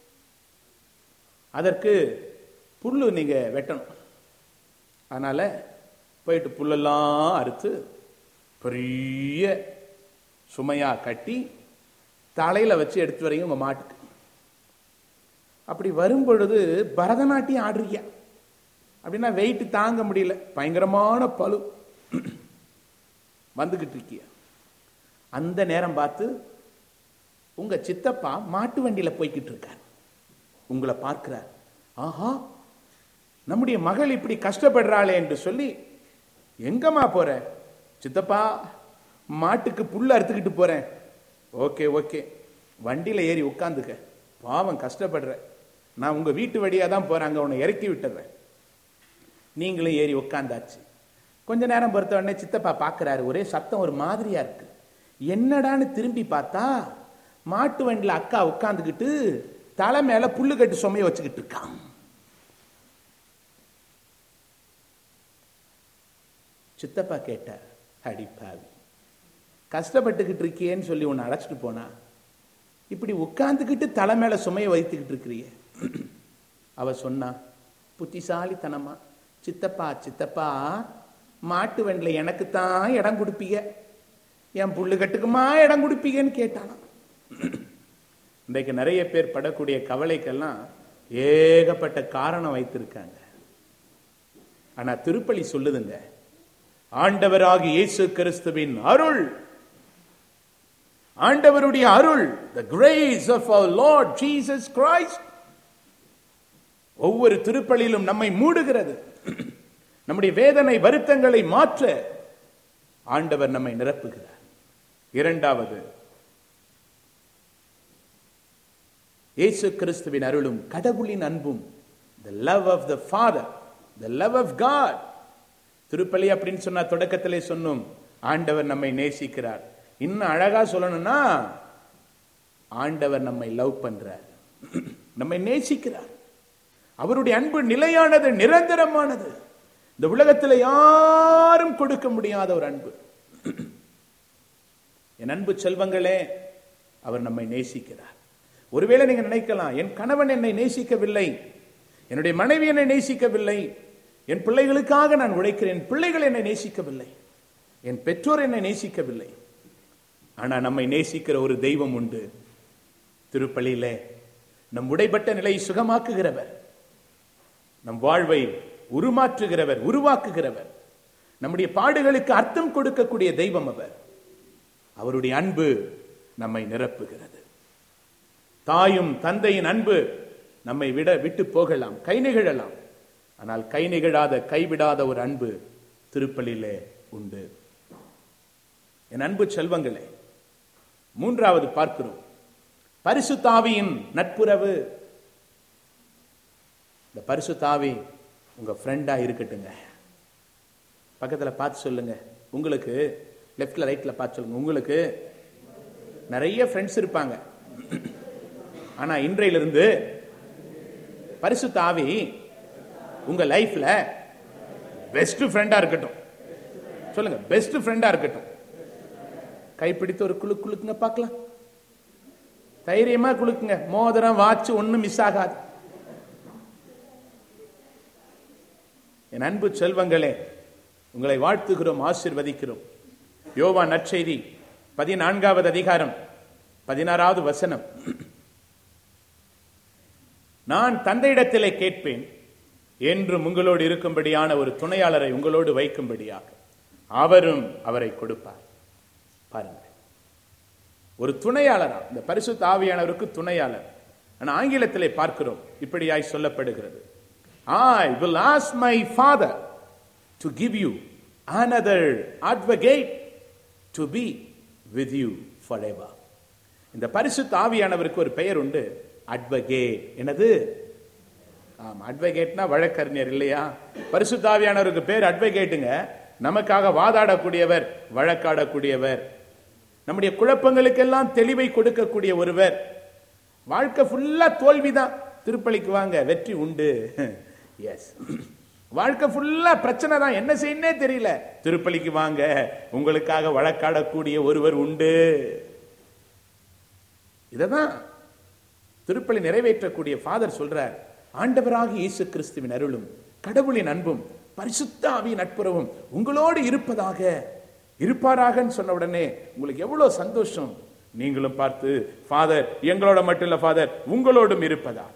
அதற்கு புல்லு நீங்க வெட்டணும் அதனால போயிட்டு புல்லெல்லாம் அறுத்து பெரிய சுமையா கட்டி தலையில வச்சு எடுத்து வரீங்க உங்க மாட்டுக்கு அப்படி வரும் பொழுது பரதநாட்டியம் ஆடுறீங்க அப்படின்னா வெயிட் தாங்க முடியல பயங்கரமான பழு வந்துகிட்டு இருக்கிய அந்த நேரம் பார்த்து உங்க சித்தப்பா மாட்டு வண்டியில போய்கிட்டு இருக்கார் உங்களை பார்க்கிறார் ஆஹா நம்முடைய மகள் இப்படி கஷ்டப்படுறாளே என்று சொல்லி எங்கம்மா போற சித்தப்பா மாட்டுக்கு புல்ல அறுத்துக்கிட்டு போறேன் ஓகே ஓகே வண்டியில ஏறி உட்காந்துக்க பாவம் கஷ்டப்படுற நான் உங்க வீட்டு வழியா தான் போறேன் அங்க உன்னை இறக்கி விட்டுறேன் நீங்களும் ஏறி உட்காந்தாச்சு கொஞ்ச நேரம் பொறுத்த உடனே சித்தப்பா பார்க்கறாரு ஒரே சத்தம் ஒரு மாதிரியா இருக்கு என்னடான்னு திரும்பி பார்த்தா மாட்டு வண்டியில் அக்கா உட்காந்துக்கிட்டு தலை மேல புல்லு கட்டு சுமைய வச்சுக்கிட்டு இருக்கான் சித்தப்பா கேட்டார் அடி பாவி கஷ்டப்பட்டுக்கிட்டு இருக்கியேன்னு சொல்லி உன்னை அழைச்சிட்டு போனா இப்படி உட்காந்துக்கிட்டு தலை மேல சுமையை வைத்துக்கிட்டு இருக்கிறிய அவ சொன்னா புத்திசாலித்தனமா சித்தப்பா சித்தப்பா மாட்டு வண்டில எனக்கு தான் இடம் கொடுப்பீங்க என் புல்லு கட்டுக்குமா இடம் கொடுப்பீங்கன்னு கேட்டானா இன்றைக்கு நிறைய பேர் படக்கூடிய கவலைக்கெல்லாம் ஏகப்பட்ட காரணம் வைத்திருக்காங்க ஆனா திருப்பலி சொல்லுதுங்க ஆண்டவராகி இயேசு கிறிஸ்துவின் அருள் ஆண்டவருடைய அருள் the grace of our lord jesus christ ஒவ்வொரு திருப்பலியிலும் நம்மை மூடுகிறது நம்முடைய வேதனை வருத்தங்களை மாற்ற ஆண்டவர் நம்மை நிரப்புகிறார் இரண்டாவது இயேசு கிறிஸ்துவின் அருளும் கடவுளின் அன்பும் the love of the father the love of god திருப்பலி அப்படின்னு சொன்னா தொடக்கத்திலே சொன்னோம் ஆண்டவர் நம்மை நேசிக்கிறார் இன்னும் அழகா சொல்லணும்னா ஆண்டவர் நம்மை லவ் பண்றார் நம்மை நேசிக்கிறார் அவருடைய அன்பு நிலையானது நிரந்தரமானது இந்த உலகத்தில் யாரும் கொடுக்க முடியாத ஒரு அன்பு என் அன்பு செல்வங்களே அவர் நம்மை நேசிக்கிறார் ஒருவேளை நீங்க நினைக்கலாம் என் கணவன் என்னை நேசிக்கவில்லை என்னுடைய மனைவி என்னை நேசிக்கவில்லை என் பிள்ளைகளுக்காக நான் உழைக்கிறேன் என் பிள்ளைகள் என்னை நேசிக்கவில்லை என் பெற்றோர் என்னை நேசிக்கவில்லை ஆனா நம்மை நேசிக்கிற ஒரு தெய்வம் உண்டு திருப்பலியிலே நம் உடைப்பட்ட நிலையை சுகமாக்குகிறவர் நம் வாழ்வை உருமாற்றுகிறவர் உருவாக்குகிறவர் நம்முடைய பாடுகளுக்கு அர்த்தம் கொடுக்கக்கூடிய தெய்வம் அவர் அவருடைய அன்பு நம்மை நிரப்புகிறது தாயும் தந்தையின் அன்பு நம்மை விட விட்டு போகலாம் கை நிகழலாம் ஆனால் கை நிகழாத கைவிடாத ஒரு அன்பு திருப்பலிலே உண்டு என் அன்பு செல்வங்களே மூன்றாவது பார்க்கிறோம் பரிசுத்தாவியின் நட்புறவு இந்த பரிசுத்தாவி உங்க ஃப்ரெண்டா இருக்கட்டுங்க பக்கத்துல பார்த்து சொல்லுங்க உங்களுக்கு லெஃப்ட்ல ரைட்ல பார்த்து சொல்லுங்க உங்களுக்கு நிறைய ஃப்ரெண்ட்ஸ் இருப்பாங்க ஆனா இன்றையிலிருந்து பரிசுத்த ஆவி உங்க லைஃப்ல பெஸ்ட் ஃப்ரெண்டா இருக்கட்டும் சொல்லுங்க பெஸ்ட் ஃப்ரெண்டா இருக்கட்டும் கைப்பிடித்து ஒரு குழு குழுக்குங்க பார்க்கலாம் தைரியமா குழுக்குங்க மோதிரம் வாட்ச் ஒண்ணும் மிஸ் ஆகாது என் அன்பு செல்வங்களே உங்களை வாழ்த்துகிறோம் ஆசிர்வதிக்கிறோம் யோவா நற்செய்தி பதினான்காவது அதிகாரம் பதினாறாவது வசனம் நான் தந்தையிடத்திலே கேட்பேன் என்றும் உங்களோடு இருக்கும்படியான ஒரு துணையாளரை உங்களோடு வைக்கும்படியாக அவரும் அவரை கொடுப்பார் பாருங்க ஒரு துணையாளரா இந்த பரிசுத்த ஆவியானவருக்கு துணையாளர் ஆனா ஆங்கிலத்திலே பார்க்கிறோம் இப்படியாய் சொல்லப்படுகிறது ஐ will ask my father to give you another advocate to be with you forever இந்த பரிசுத்த ஆவியானவருக்கு ஒரு பெயர் உண்டு அட்வகேட் என்னது ஆமா அட்வகேட்னா வழக்கறிஞர் இல்லையா பரிசுத்த ஆவியானவருக்கு பேர் அட்வகேட்டுங்க நமக்காக வாதாடக்கூடியவர் வழக்காடக்கூடியவர் நம்முடைய குழப்பங்களுக்கெல்லாம் தெளிவை கொடுக்கக்கூடிய ஒருவர் வாழ்க்கை ஃபுல்லா தோல்விதான் திருப்பலிக்கு வாங்க வெற்றி உண்டு எஸ் வாழ்க்கை ஃபுல்லா பிரச்சனை தான் என்ன செய்யனே தெரியல திருப்பலிக்கு வாங்க உங்களுக்காக வழக்காடக்கூடிய ஒருவர் உண்டு இததான் திருப்பலி நிறைவேற்றக்கூடிய ஃபாதர் சொல்றார் ஆண்டவராக இயேசு கிறிஸ்துவின் அருளும் கடவுளின் அன்பும் பரிசுத்த ஆவியின் நட்புறவும் உங்களோடு இருப்பதாக இருப்பாராகன்னு சொன்ன உடனே உங்களுக்கு எவ்வளவு சந்தோஷம் நீங்களும் பார்த்து ஃபாதர் எங்களோட மட்டும் இல்ல ஃபாதர் உங்களோடும் இருப்பதாக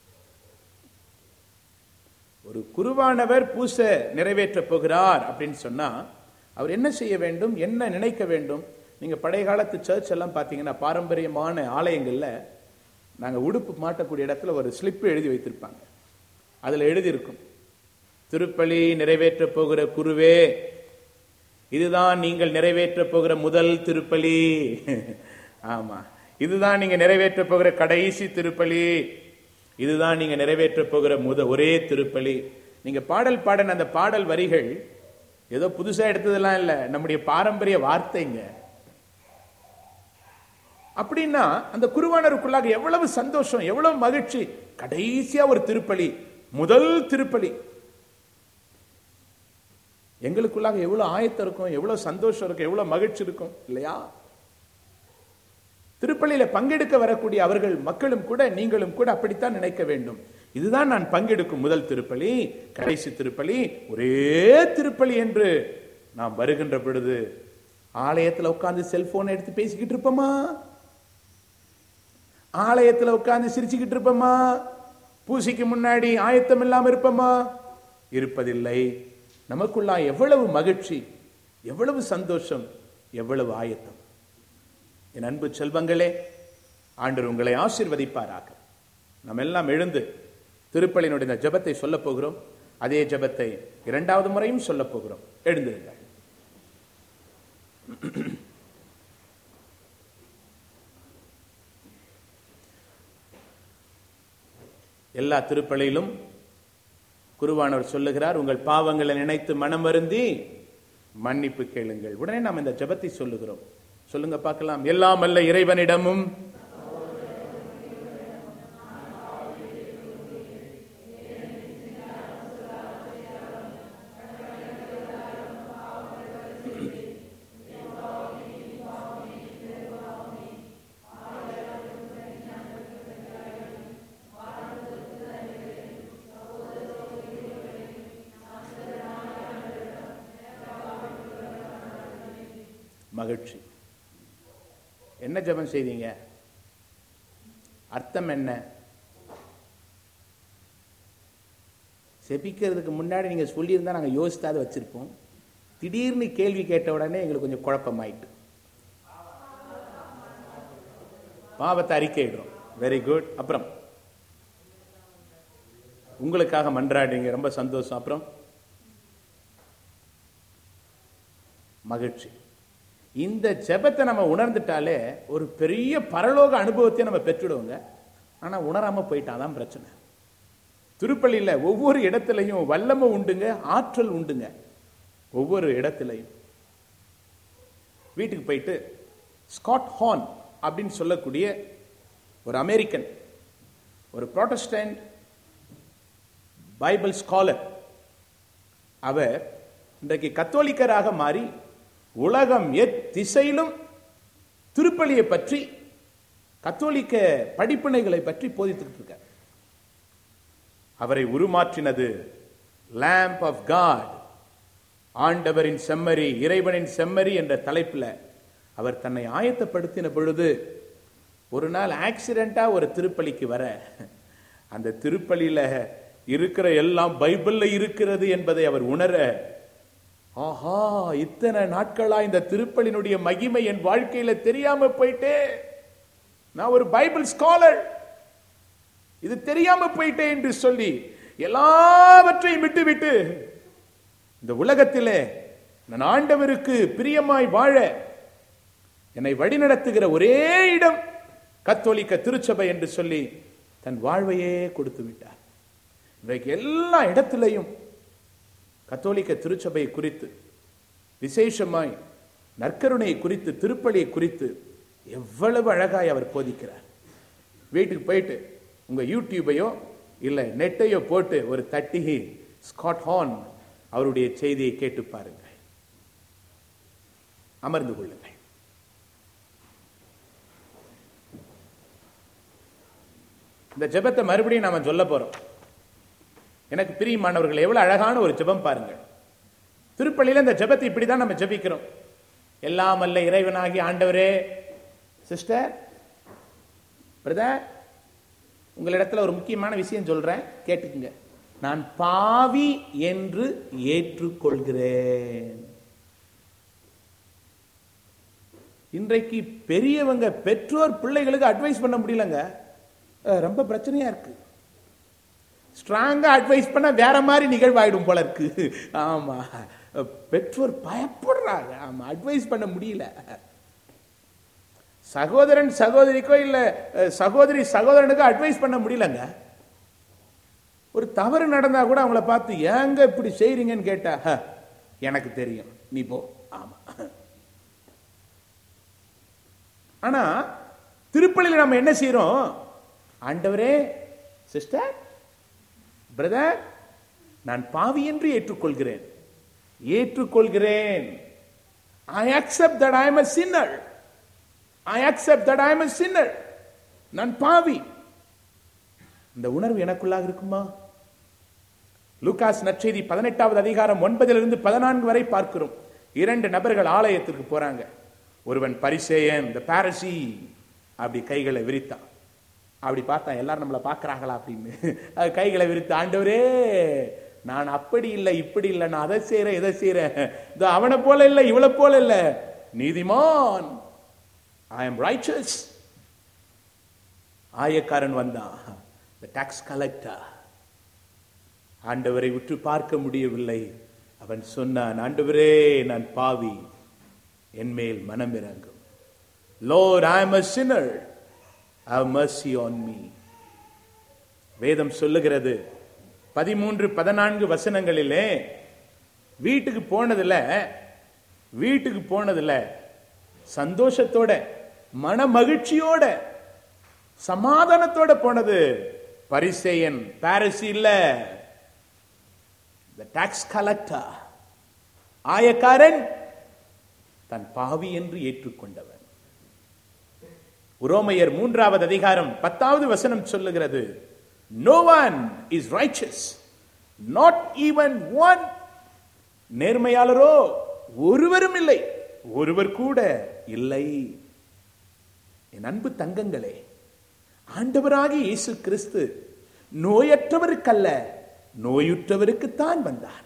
ஒரு குருவானவர் பூசை நிறைவேற்ற போகிறார் அப்படின்னு சொன்னா அவர் என்ன செய்ய வேண்டும் என்ன நினைக்க வேண்டும் நீங்க பழைய காலத்து சர்ச் எல்லாம் பாத்தீங்கன்னா பாரம்பரியமான ஆலயங்கள்ல நாங்க உடுப்பு மாட்டக்கூடிய இடத்துல ஒரு ஸ்லிப் எழுதி வைத்திருப்பாங்க அதுல எழுதியிருக்கும் திருப்பலி நிறைவேற்ற போகிற குருவே இதுதான் நீங்கள் நிறைவேற்ற போகிற முதல் திருப்பலி ஆமா இதுதான் நீங்க நிறைவேற்ற போகிற கடைசி திருப்பலி இதுதான் நீங்க நிறைவேற்ற போகிற முத ஒரே திருப்பலி நீங்க பாடல் பாடின அந்த பாடல் வரிகள் ஏதோ புதுசா எடுத்ததெல்லாம் இல்ல நம்முடைய பாரம்பரிய வார்த்தைங்க அப்படின்னா அந்த குருவானருக்குள்ளாக எவ்வளவு சந்தோஷம் எவ்வளவு மகிழ்ச்சி கடைசியா ஒரு திருப்பலி முதல் திருப்பலி எங்களுக்குள்ளாக எவ்வளவு ஆயத்தம் இருக்கும் எவ்வளவு சந்தோஷம் இருக்கும் எவ்வளவு மகிழ்ச்சி இருக்கும் இல்லையா திருப்பலியில பங்கெடுக்க வரக்கூடிய அவர்கள் மக்களும் கூட நீங்களும் கூட அப்படித்தான் நினைக்க வேண்டும் இதுதான் நான் பங்கெடுக்கும் முதல் திருப்பலி கடைசி திருப்பலி ஒரே திருப்பலி என்று நாம் வருகின்ற பொழுது ஆலயத்துல உட்கார்ந்து செல்போனை எடுத்து பேசிக்கிட்டு இருப்போமா ஆலயத்துல உட்கார்ந்து சிரிச்சுக்கிட்டு இருப்போமா பூசிக்கு முன்னாடி ஆயத்தம் இல்லாம இருப்போமா இருப்பதில்லை நமக்குள்ளா எவ்வளவு மகிழ்ச்சி எவ்வளவு சந்தோஷம் எவ்வளவு ஆயத்தம் என் அன்பு செல்வங்களே ஆண்டவர் உங்களை ஆசீர்வதிப்பாராக நாம் எல்லாம் எழுந்து திருப்பலினுடைய இந்த ஜெபத்தை சொல்ல போகிறோம் அதே ஜெபத்தை இரண்டாவது முறையும் சொல்ல போகிறோம் எழுந்திருங்கள் எல்லா திருப்பலியிலும் குருவானவர் சொல்லுகிறார் உங்கள் பாவங்களை நினைத்து மனம் வருந்தி மன்னிப்பு கேளுங்கள் உடனே நாம் இந்த ஜெபத்தை சொல்லுகிறோம் சொல்லுங்க பார்க்கலாம் எல்லாம் அல்ல இறைவனிடமும் மகிழ்ச்சி என்ன ஜெபம் செய்தீங்க அர்த்தம் என்ன செபிக்கிறதுக்கு முன்னாடி நீங்க சொல்லியிருந்தா நாங்க யோசித்தாது வச்சிருப்போம் திடீர்னு கேள்வி கேட்ட உடனே எங்களுக்கு கொஞ்சம் குழப்பமாயிட்டு பாவத்தை அறிக்கையிடுறோம் வெரி குட் அப்புறம் உங்களுக்காக மன்றாடுங்க ரொம்ப சந்தோஷம் அப்புறம் மகிழ்ச்சி இந்த ஜெபத்தை நம்ம உணர்ந்துட்டாலே ஒரு பெரிய பரலோக அனுபவத்தை நம்ம பெற்றுடுவோங்க ஆனா உணராம போயிட்டாதான் பிரச்சனை திருப்பள்ளியில ஒவ்வொரு இடத்துலையும் வல்லமை உண்டுங்க ஆற்றல் உண்டுங்க ஒவ்வொரு இடத்துலையும் வீட்டுக்கு போயிட்டு ஸ்காட் ஹார்ன் அப்படின்னு சொல்லக்கூடிய ஒரு அமெரிக்கன் ஒரு ப்ராட்டஸ்டன்ட் பைபிள் ஸ்காலர் அவர் இன்றைக்கு கத்தோலிக்கராக மாறி உலகம் எத்திசையிலும் திருப்பலியை பற்றி கத்தோலிக்க படிப்பினைகளை பற்றி போதித்துக்கிட்டு இருக்கார் அவரை உருமாற்றினது லேம்ப் ஆஃப் காட் ஆண்டவரின் செம்மறி இறைவனின் செம்மறி என்ற தலைப்புல அவர் தன்னை ஆயத்தப்படுத்தின பொழுது ஒரு நாள் ஆக்சிடென்டா ஒரு திருப்பலிக்கு வர அந்த திருப்பலியில இருக்கிற எல்லாம் பைபிள்ல இருக்கிறது என்பதை அவர் உணர ஆஹா இத்தனை நாட்களா இந்த திருப்பலினுடைய மகிமை என் வாழ்க்கையில தெரியாம போயிட்டே நான் ஒரு பைபிள் ஸ்காலர் இது தெரியாம போயிட்டேன் என்று சொல்லி எல்லாவற்றையும் விட்டுவிட்டு இந்த உலகத்திலே நான் ஆண்டவருக்கு பிரியமாய் வாழ என்னை வழிநடத்துகிற ஒரே இடம் கத்தோலிக்க திருச்சபை என்று சொல்லி தன் வாழ்வையே கொடுத்து விட்டார் இன்றைக்கு எல்லா இடத்திலையும் கத்தோலிக்க திருச்சபை குறித்து விசேஷமாய் நற்கருணை குறித்து திருப்பலியை குறித்து எவ்வளவு அழகாய் அவர் போதிக்கிறார் வீட்டுக்கு போயிட்டு உங்க யூடியூபையோ இல்லை நெட்டையோ போட்டு ஒரு தட்டி ஸ்காட் ஹார்ன் அவருடைய செய்தியை கேட்டு பாருங்கள் அமர்ந்து கொள்ளுங்கள் இந்த ஜெபத்தை மறுபடியும் நாம சொல்ல போறோம் எனக்கு பிரியமானவர்கள் எவ்வளவு அழகான ஒரு ஜெபம் பாருங்கள் திருப்பள்ளியில இந்த ஜெபத்தை இப்படிதான் நம்ம ஜெபிக்கிறோம் எல்லாம் அல்ல இறைவனாகி ஆண்டவரே சிஸ்டர் பிரதர் உங்களிடத்துல ஒரு முக்கியமான விஷயம் சொல்றேன் கேட்டுக்குங்க நான் பாவி என்று ஏற்றுக்கொள்கிறேன் இன்றைக்கு பெரியவங்க பெற்றோர் பிள்ளைகளுக்கு அட்வைஸ் பண்ண முடியலங்க அஹ், ரொம்ப பிரச்சனையா இருக்கு ஸ்ட்ராங்கா அட்வைஸ் பண்ண வேற மாதிரி நிகழ்வாயிடும் போல இருக்கு ஆமா பெற்றோர் பயப்படுறாங்க ஆமா அட்வைஸ் பண்ண முடியல சகோதரன் சகோதரிக்கோ இல்ல அஹ், சகோதரி சகோதரனுக்கோ அட்வைஸ் பண்ண முடியலங்க ஒரு தவறு நடந்தா கூட அவங்கள பார்த்து ஏங்க இப்படி செய்றீங்கன்னு கேட்டா "ஹ, எனக்கு தெரியும் நீ போ ஆமா ஆனா திருப்பலியில் நம்ம என்ன செய்யறோம் ஆண்டவரே சிஸ்டர் பிரதர் நான் பாவி என்று ஏற்றுக்கொள்கிறேன் ஏற்றுக்கொள்கிறேன் I accept that I am a sinner I accept that I am a sinner நான் பாவி இந்த உணர்வு எனக்குள்ளாக இருக்குமா லூகாஸ் நற்செய்தி பதினெட்டாவது அதிகாரம் ஒன்பதிலிருந்து பதினான்கு வரை பார்க்கிறோம் இரண்டு நபர்கள் ஆலயத்திற்கு போறாங்க ஒருவன் பரிசேயன் இந்த பாரசி அப்படி கைகளை விரித்தான் அப்படி பார்த்தா எல்லாரும் நம்மளை பார்க்கறாங்களா அப்படின்னு அது கைகளை விரித்து ஆண்டவரே நான் அப்படி இல்லை இப்படி இல்லை நான் அதை செய்யறேன் இதை செய்யறேன் இது அவனை போல இல்லை இவளை போல இல்லை நீதிமான் ஐ எம் ரைச்சஸ் ஆயக்காரன் வந்தான் டாக்ஸ் கலெக்டர் ஆண்டவரை உற்று பார்க்க முடியவில்லை அவன் சொன்னான் ஆண்டவரே நான் பாவி என் மேல் மனம் இறங்கும் Lord, I am a sinner. Have mercy on me. வேதம் சொல்லுகிறது பதிமூன்று பதினான்கு வசனங்களிலே வீட்டுக்கு போனதுல வீட்டுக்கு போனதுல சந்தோஷத்தோட மன மகிழ்ச்சியோட சமாதானத்தோட போனது பரிசேயன் பாரிசி இல்ல டாக்ஸ் கலெக்டர் ஆயக்காரன் தன் பாவி என்று ஏற்றுக்கொண்டவன் உரோமையர் மூன்றாவது அதிகாரம் பத்தாவது வசனம் சொல்லுகிறது no one is righteous not even one நேர்மையாளரோ ஒருவரும் இல்லை ஒருவர் கூட இல்லை என் அன்பு தங்கங்களே ஆண்டவராகிய இயேசு கிறிஸ்து நோயற்றவருக்கல்ல நோயுற்றவருக்குத்தான் வந்தார்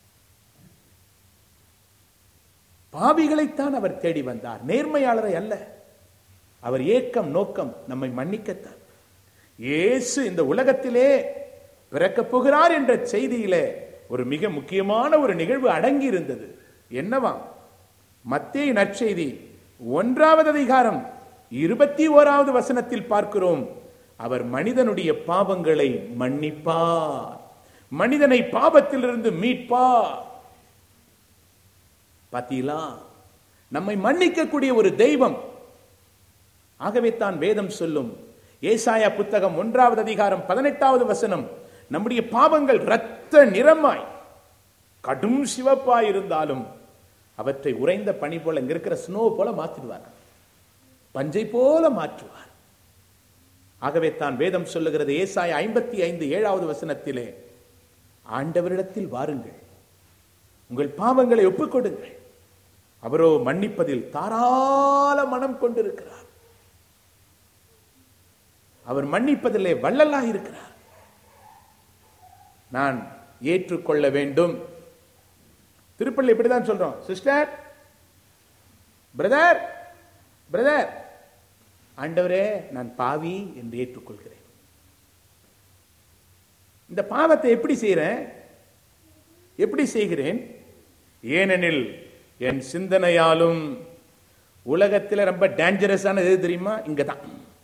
பாவிகளைத்தான் அவர் தேடி வந்தார் நேர்மையாளரை அல்ல அவர் ஏக்கம் நோக்கம் நம்மை மன்னிக்கத்தான் இயேசு இந்த உலகத்திலே பிறக்கப் போகிறார் என்ற செய்தியிலே ஒரு மிக முக்கியமான ஒரு நிகழ்வு அடங்கி இருந்தது என்னவாம் மத்திய நற்செய்தி ஒன்றாவது அதிகாரம் இருபத்தி ஓராவது வசனத்தில் பார்க்கிறோம் அவர் மனிதனுடைய பாவங்களை மன்னிப்பார் மனிதனை பாவத்திலிருந்து மீட்பார் பாத்தீங்களா நம்மை மன்னிக்கக்கூடிய ஒரு தெய்வம் ஆகவே தான் வேதம் சொல்லும் ஏசாயா புத்தகம் ஒன்றாவது அதிகாரம் பதினெட்டாவது வசனம் நம்முடைய பாவங்கள் இரத்த நிறமாய் கடும் சிவப்பாய் இருந்தாலும் அவற்றை உறைந்த பனி போல இங்க இருக்கிற ஸ்னோ போல மாற்றிடுவார் பஞ்சை போல மாற்றுவார் ஆகவே தான் வேதம் சொல்லுகிறது ஏசாய ஐம்பத்தி ஐந்து ஏழாவது வசனத்திலே ஆண்டவரிடத்தில் வாருங்கள் உங்கள் பாவங்களை ஒப்புக்கொடுங்கள் அவரோ மன்னிப்பதில் தாராள மனம் கொண்டிருக்கிறார் அவர் மன்னிப்பதிலே வள்ளலாக இருக்கிறார் நான் ஏற்றுக்கொள்ள வேண்டும் திருப்பள்ளி இப்படிதான் சொல்றோம் சிஸ்டர் பிரதர் பிரதர் ஆண்டவரே நான் பாவி என்று ஏற்றுக்கொள்கிறேன் இந்த பாவத்தை எப்படி செய்கிறேன் எப்படி செய்கிறேன் ஏனெனில் என் சிந்தனையாலும் உலகத்தில் ரொம்ப டேஞ்சரஸான எது தெரியுமா இங்க தான்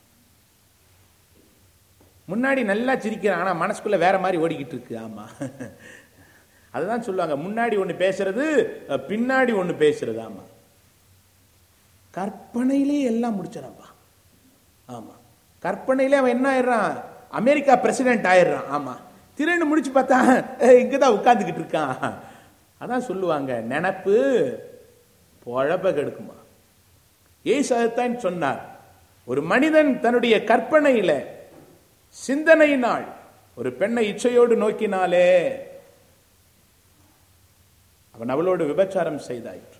முன்னாடி நல்லா சிரிக்கிறான் ஆனா மனசுக்குள்ள வேற மாதிரி ஓடிக்கிட்டு இருக்கு ஆமா அதுதான் சொல்லுவாங்க முன்னாடி ஒண்ணு பேசுறது பின்னாடி ஒண்ணு பேசுறது ஆமா கற்பனையிலே எல்லாம் முடிச்சிடப்பா ஆமா கற்பனையிலே அவன் என்ன ஆயிடுறான் அமெரிக்கா பிரசிடென்ட் ஆயிடுறான் ஆமா திரண்டு முடிச்சு பார்த்தா இங்கதான் உட்கார்ந்துகிட்டு இருக்கான் அதான் சொல்லுவாங்க நினப்பு பொழப்ப கெடுக்குமா ஏசத்தான் சொன்னார் ஒரு மனிதன் தன்னுடைய கற்பனையில சிந்தனையினால் ஒரு பெண்ணை இச்சையோடு நோக்கினாலே அவன் அவளோடு விபச்சாரம் செய்தாயிற்று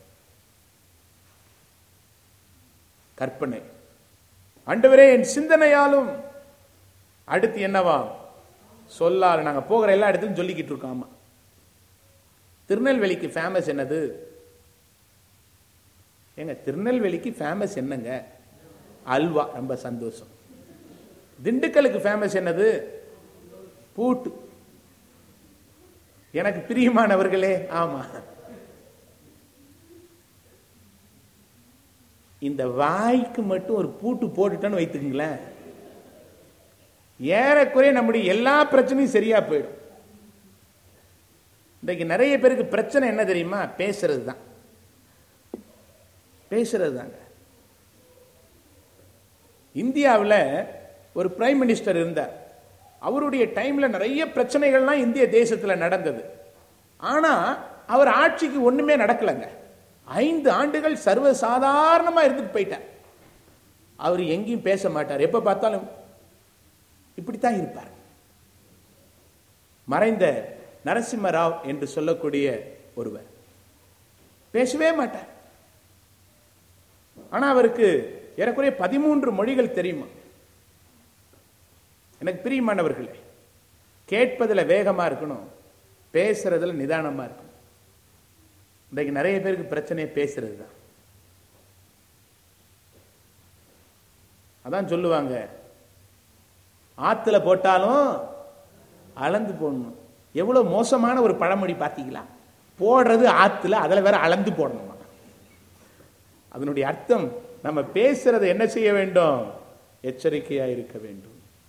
கற்பனை ஆண்டவரே என் சிந்தனையாலும் அடுத்து என்னவா சொல்லால் நாங்க போகிற எல்லா இடத்துலையும் சொல்லிக்கிட்டு இருக்கோம் ஆமா திருநெல்வேலிக்கு ஃபேமஸ் என்னது ஏங்க திருநெல்வேலிக்கு ஃபேமஸ் என்னங்க அல்வா ரொம்ப சந்தோஷம் திண்டுக்கலுக்கு ஃபேமஸ் என்னது பூட்டு எனக்கு பிரியமானவர்களே ஆமா இந்த வாய்க்கு மட்டும் ஒரு பூட்டு போட்டுட்டோன்னு வைத்துக்குங்களேன் ஏறக்குறைய நம்முடைய எல்லா பிரச்சனையும் சரியா போயிடும் இன்றைக்கு நிறைய பேருக்கு பிரச்சனை என்ன தெரியுமா பேசுறது தான் பேசுறது தாங்க இந்தியாவில் ஒரு பிரைம் மினிஸ்டர் இருந்தார் அவருடைய டைம்ல நிறைய பிரச்சனைகள்லாம் இந்திய தேசத்தில் நடந்தது ஆனா அவர் ஆட்சிக்கு ஒண்ணுமே நடக்கலைங்க ஐந்து ஆண்டுகள் சர்வசாதாரணமா இருந்துட்டு போயிட்டார் அவர் எங்கேயும் பேச மாட்டார் எப்ப பார்த்தாலும் இப்படித்தான் இருப்பார் மறைந்த நரசிம்ம ராவ் என்று சொல்லக்கூடிய ஒருவர் பேசவே மாட்டார் ஆனா அவருக்கு ஏறக்குறைய பதிமூன்று மொழிகள் தெரியுமா எனக்கு பிரியமானவர்களே கேட்பதில் வேகமா இருக்கணும் பேசுறதுல நிதானமா இருக்கணும் இன்றைக்கு நிறைய பேருக்கு பிரச்சனையே பேசுறது தான் அதான் சொல்லுவாங்க ஆத்துல போட்டாலும் அளந்து போடணும் எவ்வளவு மோசமான ஒரு பழமொழி பார்த்தீங்களா போடுறது ஆத்துல அதுல வேற அளந்து போடணும் அதனுடைய அர்த்தம் நம்ம பேசுறதை என்ன செய்ய வேண்டும் எச்சரிக்கையா இருக்க வேண்டும்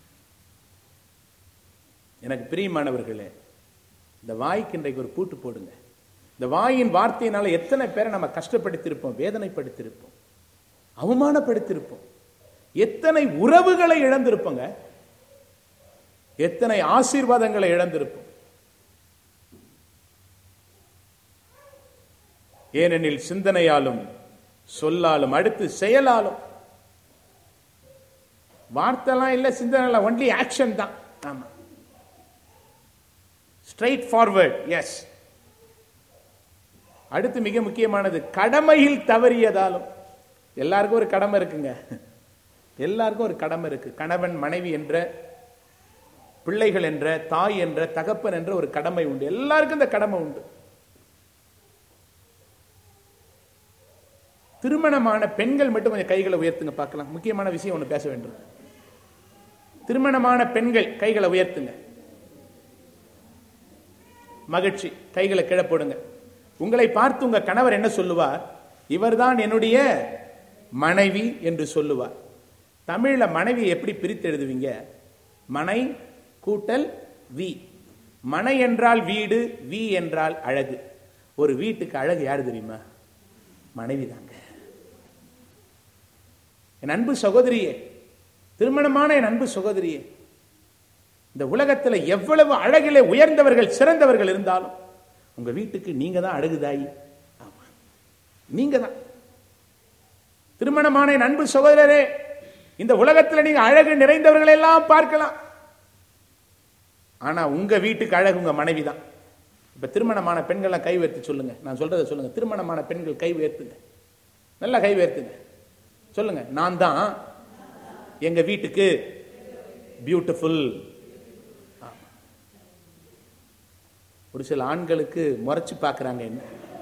எனக்கு பிரியமானவர்களே இந்த வாய்க்கு இன்றைக்கு ஒரு பூட்டு போடுங்க இந்த வாயின் வார்த்தையினால எத்தனை பேரை நம்ம கஷ்டப்படுத்தியிருப்போம் வேதனைப்படுத்தியிருப்போம் அவமானப்படுத்தியிருப்போம் எத்தனை உறவுகளை இழந்திருப்போங்க எத்தனை ஆசீர்வாதங்களை இழந்திருப்போம் ஏனெனில் சிந்தனையாலும் சொல்லாலும் அடுத்து செயலாலும் வார்த்தைலாம் இல்ல சிந்தனை ஒன்லி ஆக்ஷன் தான் ஆமா ஸ்ட்ரைட் ஃபார்வர்ட் எஸ் அடுத்து மிக முக்கியமானது கடமையில் தவறியதாலும் எல்லாருக்கும் ஒரு கடமை இருக்குங்க எல்லாருக்கும் ஒரு கடமை இருக்கு கணவன் மனைவி என்ற பிள்ளைகள் என்ற தாய் என்ற தகப்பன் என்ற ஒரு கடமை உண்டு எல்லாருக்கும் இந்த கடமை உண்டு திருமணமான பெண்கள் மட்டும் கொஞ்சம் கைகளை உயர்த்துங்க பார்க்கலாம் முக்கியமான விஷயம் ஒன்று பேச வேண்டும் திருமணமான பெண்கள் கைகளை உயர்த்துங்க மகிழ்ச்சி கைகளை கீழே போடுங்க உங்களை பார்த்து உங்க கணவர் என்ன சொல்லுவார் இவர்தான் என்னுடைய மனைவி என்று சொல்லுவார் தமிழ்ல மனைவி எப்படி பிரித்து எழுதுவீங்க மனை கூட்டல் வி மனை என்றால் வீடு வி என்றால் அழகு ஒரு வீட்டுக்கு அழகு யார் தெரியுமா மனைவி தாங்க என் அன்பு சகோதரியே திருமணமான என் அன்பு சகோதரியே இந்த உலகத்தில் எவ்வளவு அழகிலே உயர்ந்தவர்கள் சிறந்தவர்கள் இருந்தாலும் உங்க வீட்டுக்கு நீங்க தான் அழகுதாயி ஆமா நீங்க தான் திருமணமான என் அன்பு சகோதரரே இந்த உலகத்தில் நீங்க அழகு நிறைந்தவர்கள் எல்லாம் பார்க்கலாம் ஆனா உங்க வீட்டுக்கு அழகு உங்க மனைவி தான் இப்ப திருமணமான பெண்களை கை உயர்த்தி சொல்லுங்க நான் சொல்றதை சொல்லுங்க திருமணமான பெண்கள் கை உயர்த்துங்க நல்லா கை உயர்த்துங்க சொல்லுங்க நான் தான் எங்க வீட்டுக்கு பியூட்டிஃபுல் ஒரு சில ஆண்களுக்கு முறைச்சு பார்க்கறாங்க என்ன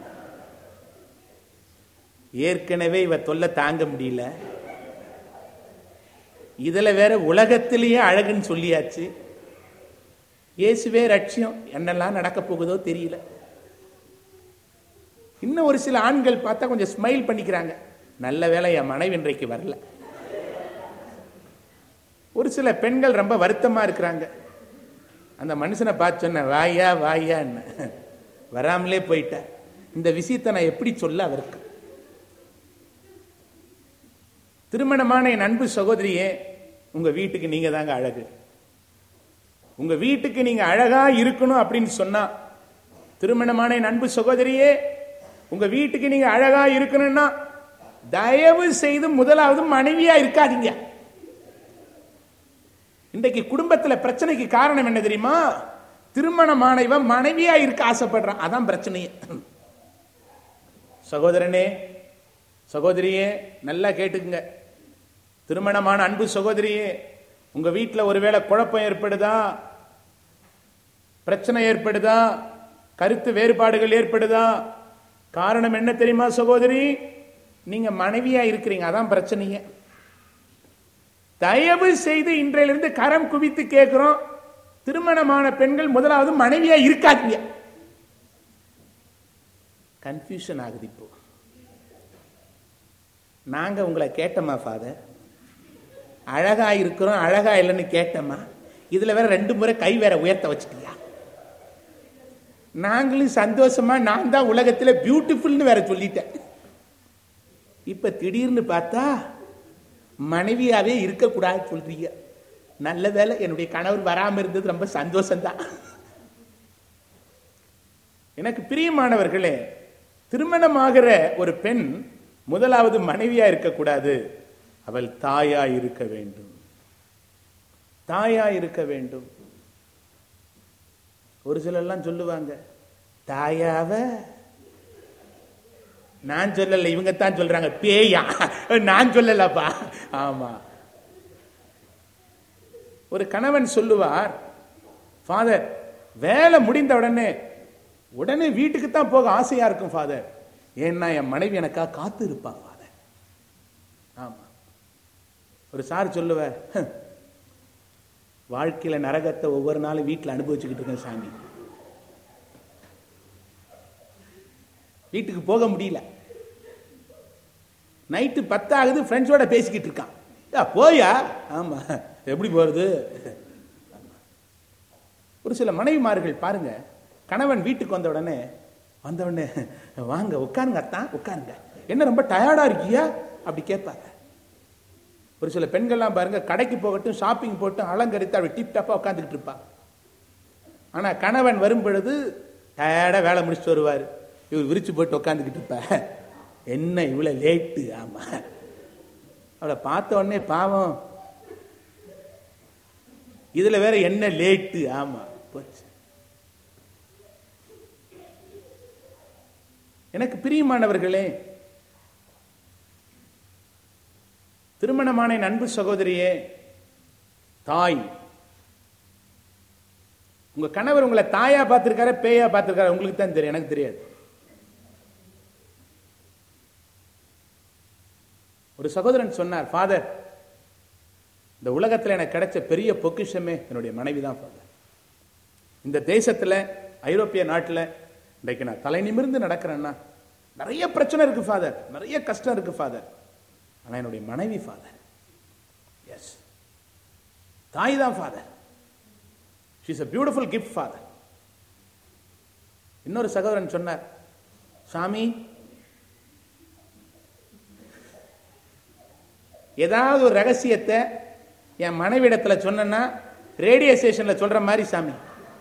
ஏற்கனவே இவ தொல்லை தாங்க முடியல இதுல வேற உலகத்திலேயே அழகுன்னு சொல்லியாச்சு இயேசுவே ரட்சியம் என்னெல்லாம் நடக்க போகுதோ தெரியல இன்னும் ஒரு சில ஆண்கள் பார்த்தா கொஞ்சம் ஸ்மைல் பண்ணிக்கிறாங்க நல்ல வேலை என் மனைவி இன்றைக்கு வரல ஒரு சில பெண்கள் ரொம்ப வருத்தமா இருக்கிறாங்க அந்த மனுஷனை பார்த்து சொன்ன வாயா வாயா வராமலே போயிட்ட இந்த விஷயத்தை நான் எப்படி சொல்ல அவருக்கு திருமணமான என் அன்பு சகோதரியே உங்க வீட்டுக்கு நீங்க தாங்க அழகு உங்க வீட்டுக்கு நீங்க அழகா இருக்கணும் அப்படின்னு சொன்னா திருமணமான என் அன்பு சகோதரியே உங்க வீட்டுக்கு நீங்க அழகா இருக்கணும்னா தயவு செய்து முதலாவது மனைவியா இருக்காதீங்க இன்றைக்கு குடும்பத்துல பிரச்சனைக்கு காரணம் என்ன தெரியுமா திருமணமானவன் மனைவியா இருக்க ஆசைப்படுறான் அதான் பிரச்சனையே சகோதரனே சகோதரியே நல்லா கேட்டுக்குங்க திருமணமான அன்பு சகோதரியே உங்க வீட்டில் ஒருவேளை குழப்பம் ஏற்படுதா பிரச்சனை ஏற்படுதா கருத்து வேறுபாடுகள் ஏற்படுதா காரணம் என்ன தெரியுமா சகோதரி நீங்க மனைவியா இருக்கிறீங்க அதான் பிரச்சனையே தயவு செய்து இன்றையிலிருந்து கரம் குவித்து கேட்கிறோம் திருமணமான பெண்கள் முதலாவது மனைவியா இருக்காதீங்க கன்ஃபியூஷன் ஆகுது இப்போ நாங்க உங்களை கேட்டோமா ஃபாதர் அழகா இருக்கிறோம் அழகா இல்லைன்னு கேட்டோமா இதுல வேற ரெண்டு முறை கை வேற உயர்த்த வச்சுட்டியா நாங்களும் சந்தோஷமா நான் தான் உலகத்துல பியூட்டிஃபுல்னு வேற சொல்லிட்டேன் இப்ப திடீர்னு பார்த்தா மனைவியாவே இருக்கக்கூடாது சொல்றீங்க நல்ல வேலை என்னுடைய கணவர் வராம இருந்தது ரொம்ப சந்தோஷம்தான் எனக்கு பிரியமானவர்களே திருமணமாகிற ஒரு பெண் முதலாவது மனைவியா இருக்கக்கூடாது அவள் தாயா இருக்க வேண்டும் தாயா இருக்க வேண்டும் ஒரு சிலர்லாம் சொல்லுவாங்க தாயாவ நான் சொல்லல இவங்க தான் சொல்றாங்க பேயா நான் சொல்லலப்பா ஆமா ஒரு கணவன் சொல்லுவார் ஃபாதர் வேலை முடிந்த உடனே உடனே வீட்டுக்கு தான் போக ஆசையா இருக்கும் ஃபாதர் ஏன்னா என் மனைவி எனக்கா காத்து இருப்பா ஃபாதர் ஆமா ஒரு சார் சொல்லுவார் "ஹம், வாழ்க்கையில நரகத்தை ஒவ்வொரு நாளும் வீட்டில் அனுபவிச்சுக்கிட்டு இருக்கேன் சாமி வீட்டுக்கு போக முடியல நைட்டு பத்தாகுது ஃப்ரெண்ட்ஸோட பேசிக்கிட்டு இருக்கான் "யா, போயா ஆமா எப்படி போறது ஒரு சில மனைவிமார்கள் பாருங்க கணவன் வீட்டுக்கு வந்த உடனே வந்த உடனே வாங்க உட்காருங்க அத்தான் உட்காருங்க என்ன ரொம்ப டயர்டா இருக்கியா அப்படி கேட்பாங்க ஒரு சில பெண்கள்லாம் பாருங்க கடைக்கு போகட்டும் ஷாப்பிங் போட்டு அலங்கரித்து அவள் டிப் டாப்பா உட்காந்துக்கிட்டு இருப்பா ஆனா கணவன் வரும் பொழுது டயர்டா வேலை முடிச்சுட்டு வருவார் இவர் விரிச்சு போட்டு உட்காந்துக்கிட்டு இருப்ப என்ன இவ்வளவு லேட்டு ஆமா அவளை பார்த்த உடனே பாவம் இதுல வேற என்ன லேட்டு ஆமா போச்சு எனக்கு பிரியமானவர்களே திருமணமான என் அன்பு சகோதரியே தாய் உங்க கணவர் உங்களை தாயா பார்த்திருக்காரு பேயா பார்த்திருக்காரு உங்களுக்கு தான் தெரியும் எனக்கு தெரியாது ஒரு சகோதரன் சொன்னார் ஃபாதர் இந்த உலகத்துல எனக்கு கிடைச்ச பெரிய பொக்கிஷமே என்னுடைய மனைவி தான் ஃபாதர் இந்த தேசத்துல ஐரோப்பிய நாட்டுல இன்றைக்கு நான் தலை நிமிர்ந்து நடக்கிறேன்னா நிறைய பிரச்சனை இருக்கு ஃபாதர் நிறைய கஷ்டம் இருக்கு ஃபாதர் ஆனா என்னுடைய மனைவி ஃபாதர் எஸ் தாய் தான் father she's a beautiful gift father இன்னொரு சகோதரன் சொன்னார் சாமி ஏதாவது ஒரு ரகசியத்தை என் மனைவிடத்துல சொன்னேன்னா ரேடியோ ஸ்டேஷன்ல சொல்ற மாதிரி சாமி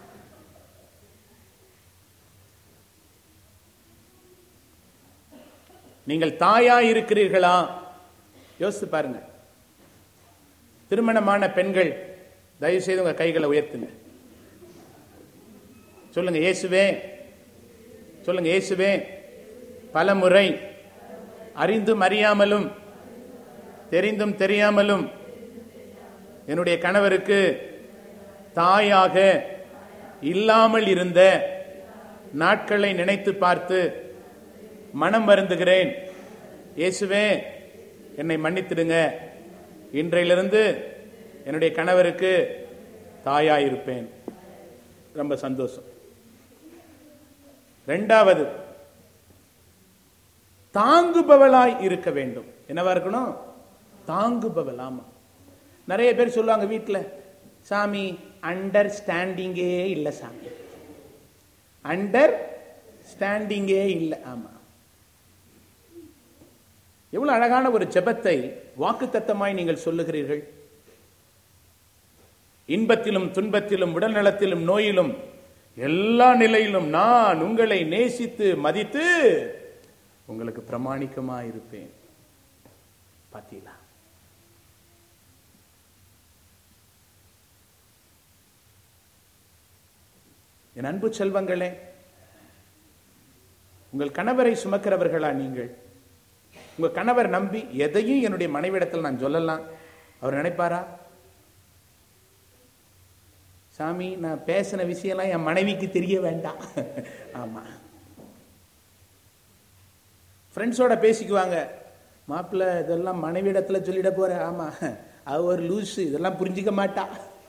நீங்கள் தாயா இருக்கிறீர்களா யோசித்து பாருங்க திருமணமான பெண்கள் தயவு செய்து உங்க கைகளை உயர்த்துங்க சொல்லுங்க இயேசுவே சொல்லுங்க இயேசுவே பல முறை அறிந்தும் அறியாமலும் தெரிந்தும் தெரியாமலும் என்னுடைய கணவருக்கு தாயாக இல்லாமல் இருந்த நாட்களை நினைத்து பார்த்து மனம் வருந்துகிறேன் இயேசுவே என்னை மன்னித்திடுங்க இன்றையிலிருந்து என்னுடைய கணவருக்கு தாயாயிருப்பேன் ரொம்ப சந்தோஷம் ரெண்டாவது தாங்குபவளாய் இருக்க வேண்டும் என்னவா இருக்கணும் தாங்குபவள் ஆமா நிறைய பேர் சொல்லுவாங்க வீட்டில் சாமி அண்டர்ஸ்டாண்டிங்கே இல்லை சாமி அண்டர் ஸ்டாண்டிங்கே இல்லை ஆமா எவ்வளவு அழகான ஒரு ஜெபத்தை வாக்குத்தத்தமாய் நீங்கள் சொல்லுகிறீர்கள் இன்பத்திலும் துன்பத்திலும் உடல் நலத்திலும் நோயிலும் எல்லா நிலையிலும் நான் உங்களை நேசித்து மதித்து உங்களுக்கு பிரமாணிக்கமா இருப்பேன் பாத்தீங்களா என் அன்பு செல்வங்களே உங்கள் கணவரை சுமக்கிறவர்களா நீங்கள் உங்க கணவர் நம்பி எதையும் என்னுடைய மனைவிடத்தில் நான் சொல்லலாம் அவர் நினைப்பாரா சாமி நான் பேசின விஷயம்லாம் என் மனைவிக்கு தெரிய வேண்டாம் ஆமா ஃப்ரெண்ட்ஸோட பேசிக்குவாங்க மாப்பிள்ள இதெல்லாம் மனைவிடத்துல சொல்லிட போற ஆமா அவ ஒரு லூசு இதெல்லாம் புரிஞ்சுக்க மாட்டா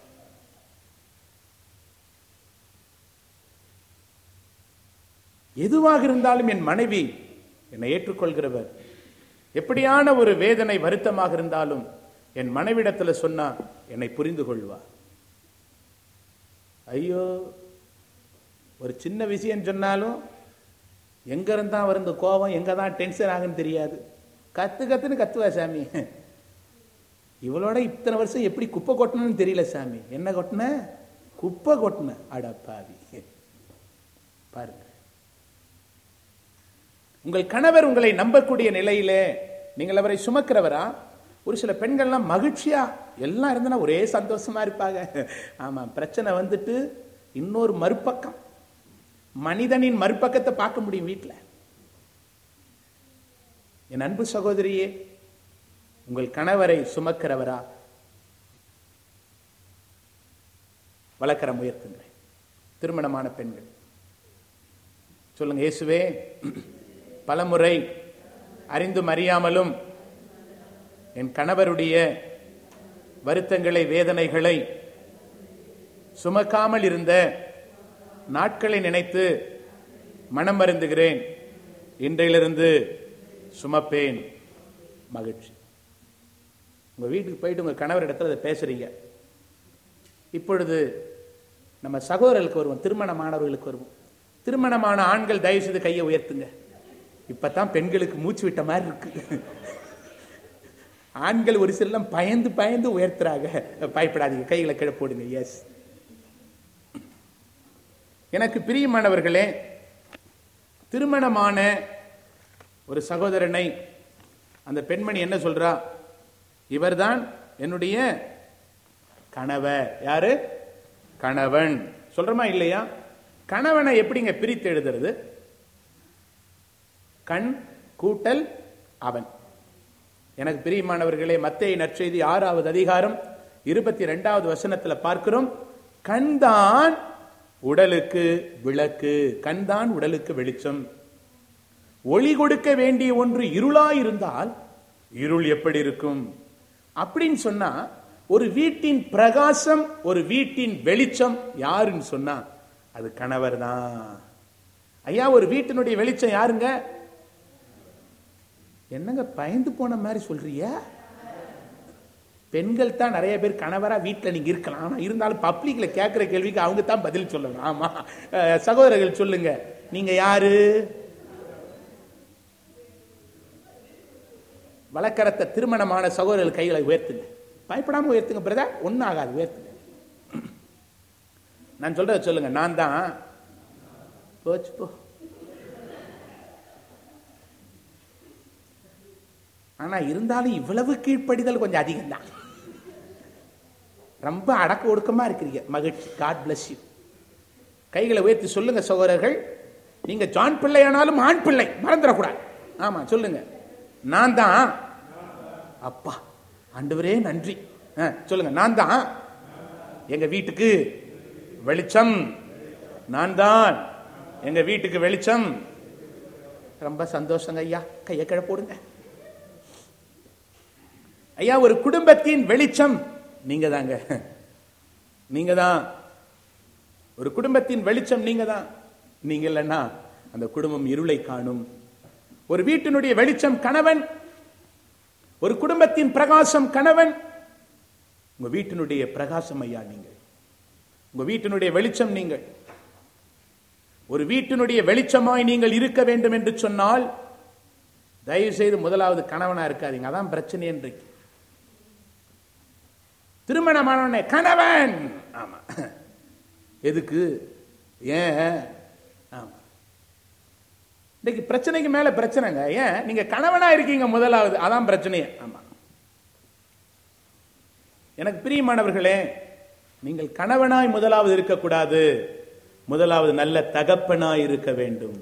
எதுவாக இருந்தாலும் என் மனைவி என்னை ஏற்றுக்கொள்கிறவர் எப்படியான ஒரு வேதனை வருத்தமாக இருந்தாலும் என் மனைவிடத்துல சொன்னா என்னை புரிந்து கொள்வா ஐயோ ஒரு சின்ன விஷயம் சொன்னாலும் எங்க இருந்தா வரும் இந்த கோபம் எங்க தான் டென்ஷன் ஆகுன்னு தெரியாது கத்து கத்துன்னு கத்துவா சாமி இவளோட இத்தனை வருஷம் எப்படி குப்பை கொட்டணும்னு தெரியல சாமி என்ன கொட்டின குப்பை கொட்டின அட பாவி பாருங்க உங்கள் கணவர் உங்களை நம்பக்கூடிய நிலையிலே நீங்கள் அவரை சுமக்கிறவரா ஒரு சில பெண்கள்லாம் மகிழ்ச்சியா எல்லாம் இருந்தனா ஒரே சந்தோஷமா இருப்பாங்க ஆமா பிரச்சனை வந்துட்டு இன்னொரு மறுபக்கம் மனிதனின் மறுபக்கத்தை பார்க்க முடியும் வீட்டில் என் அன்பு சகோதரியே உங்கள் கணவரை சுமக்கிறவரா வளர்க்கிற முயற்சிங்க திருமணமான பெண்கள் சொல்லுங்க இயேசுவே பலமுறை அறிந்தும் அறியாமலும் என் கணவருடைய வருத்தங்களை வேதனைகளை சுமக்காமல் இருந்த நாட்களை நினைத்து மனம் வருந்துகிறேன் இன்றையிலிருந்து சுமப்பேன் மகிழ்ச்சி உங்க வீட்டுக்கு போயிட்டு உங்க கணவர் இடத்துல அதை பேசுறீங்க இப்பொழுது நம்ம சகோதரர்களுக்கு வருவோம் திருமணமானவர்களுக்கு வருவோம் திருமணமான ஆண்கள் தயவு செய்து கையை உயர்த்துங்க இப்பதான் பெண்களுக்கு மூச்சு விட்ட மாதிரி இருக்கு ஆண்கள் ஒரு சிலம் பயந்து பயந்து உயர்த்துறாங்க பயப்படாதீங்க கைகளை கீழே போடுங்க எஸ் எனக்கு பிரியமானவர்களே திருமணமான ஒரு சகோதரனை அந்த பெண்மணி என்ன சொல்றா இவர்தான் என்னுடைய கணவர் யாரு கணவன் சொல்றமா இல்லையா கணவனை எப்படிங்க பிரித்து எழுதுறது கண் கூட்டல் அவன் எனக்கு பிரியமானவர்களே மத்திய நற்செய்தி ஆறாவது அதிகாரம் இருபத்தி ரெண்டாவது வசனத்துல பார்க்கிறோம் கண்தான் உடலுக்கு விளக்கு கண்தான் உடலுக்கு வெளிச்சம் ஒளி கொடுக்க வேண்டிய ஒன்று இருளா இருந்தால் இருள் எப்படி இருக்கும் அப்படின்னு சொன்னா ஒரு வீட்டின் பிரகாசம் ஒரு வீட்டின் வெளிச்சம் யாருன்னு சொன்னா அது கணவர் தான் ஐயா ஒரு வீட்டினுடைய வெளிச்சம் யாருங்க என்னங்க பயந்து போன மாதிரி சொல்றிய பெண்கள் தான் நிறைய பேர் கணவரா வீட்டில் நீங்க இருக்கலாம் ஆனா இருந்தாலும் பப்ளிக்ல கேட்கிற கேள்விக்கு அவங்க தான் பதில் சொல்லணும் ஆமா அஹ், சகோதரர்கள் சொல்லுங்க நீங்க யாரு வழக்கரத்த திருமணமான சகோதரர்கள் கைகளை உயர்த்துங்க பயப்படாம உயர்த்துங்க பிரதர் ஒன்னும் ஆகாது உயர்த்துங்க நான் சொல்றத சொல்லுங்க நான் தான் போச்சு போ ஆனா இருந்தாலும் இவ்வளவு கீழ்ப்படிதல் கொஞ்சம் அதிகம் தான் ரொம்ப அடக்க ஒடுக்கமா இருக்கிறீங்க மகிழ்ச்சி காட் பிளஸ் யூ கைகளை உயர்த்தி சொல்லுங்க சகோதரர்கள் நீங்க ஜான் பிள்ளையானாலும் ஆண் பிள்ளை மறந்துடக்கூடாது ஆமா சொல்லுங்க நான் தான் அப்பா ஆண்டவரே நன்றி ஆ, சொல்லுங்க நான் தான் எங்க வீட்டுக்கு வெளிச்சம் நான் தான் எங்க வீட்டுக்கு வெளிச்சம் ரொம்ப சந்தோஷங்க ஐயா கையை கிழ போடுங்க ஐயா ஒரு குடும்பத்தின் வெளிச்சம் நீங்க தாங்க நீங்க தான் ஒரு குடும்பத்தின் வெளிச்சம் நீங்க தான் நீங்க இல்லைன்னா அந்த குடும்பம் இருளை காணும் ஒரு வீட்டினுடைய வெளிச்சம் கணவன் ஒரு குடும்பத்தின் பிரகாசம் கணவன் உங்க வீட்டினுடைய பிரகாசம் ஐயா நீங்கள் உங்க வீட்டினுடைய வெளிச்சம் நீங்கள் ஒரு வீட்டினுடைய வெளிச்சமாய் நீங்கள் இருக்க வேண்டும் என்று சொன்னால் தயவு செய்து முதலாவது கணவனா இருக்காதீங்க அதான் பிரச்சனை இன்றைக்கு திருமணமானவனே கணவன் ஆமா எதுக்கு ஏன் ஆமா இன்னைக்கு பிரச்சனைக்கு மேல பிரச்சனைங்க ஏன் நீங்க கணவனா இருக்கீங்க முதலாவது அதான் பிரச்சனையே ஆமா எனக்கு பிரியமானவர்களே நீங்கள் கணவனாய் முதலாவது இருக்கக்கூடாது முதலாவது நல்ல தகப்பனாய் இருக்க வேண்டும்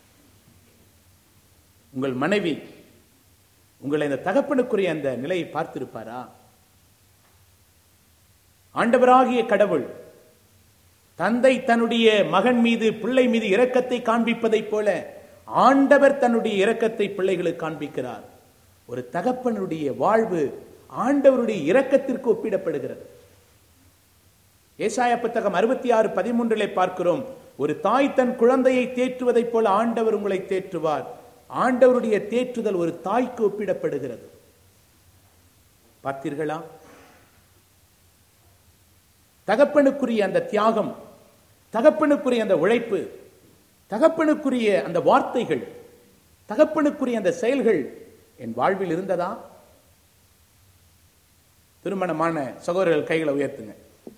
உங்கள் மனைவி உங்களை இந்த தகப்பனுக்குரிய அந்த நிலையை பார்த்திருப்பாரா ஆண்டவராகிய கடவுள் தந்தை தன்னுடைய மகன் மீது பிள்ளை மீது இரக்கத்தை காண்பிப்பதைப் போல ஆண்டவர் தன்னுடைய இரக்கத்தை பிள்ளைகளுக்கு காண்பிக்கிறார் ஒரு தகப்பனுடைய வாழ்வு ஆண்டவருடைய இரக்கத்திற்கு ஒப்பிடப்படுகிறது ஏசாய புத்தகம் அறுபத்தி ஆறு பதிமூன்றிலே பார்க்கிறோம் ஒரு தாய் தன் குழந்தையை தேற்றுவதைப் போல ஆண்டவர் உங்களை தேற்றுவார் ஆண்டவருடைய தேற்றுதல் ஒரு தாய்க்கு ஒப்பிடப்படுகிறது பார்த்தீர்களா தகப்பனுக்குரிய அந்த தியாகம் தகப்பனுக்குரிய அந்த உழைப்பு தகப்பனுக்குரிய அந்த வார்த்தைகள் தகப்பனுக்குரிய அந்த செயல்கள் என் வாழ்வில் இருந்ததா திருமணமான சகோதரர்கள் கைகளை உயர்த்துங்க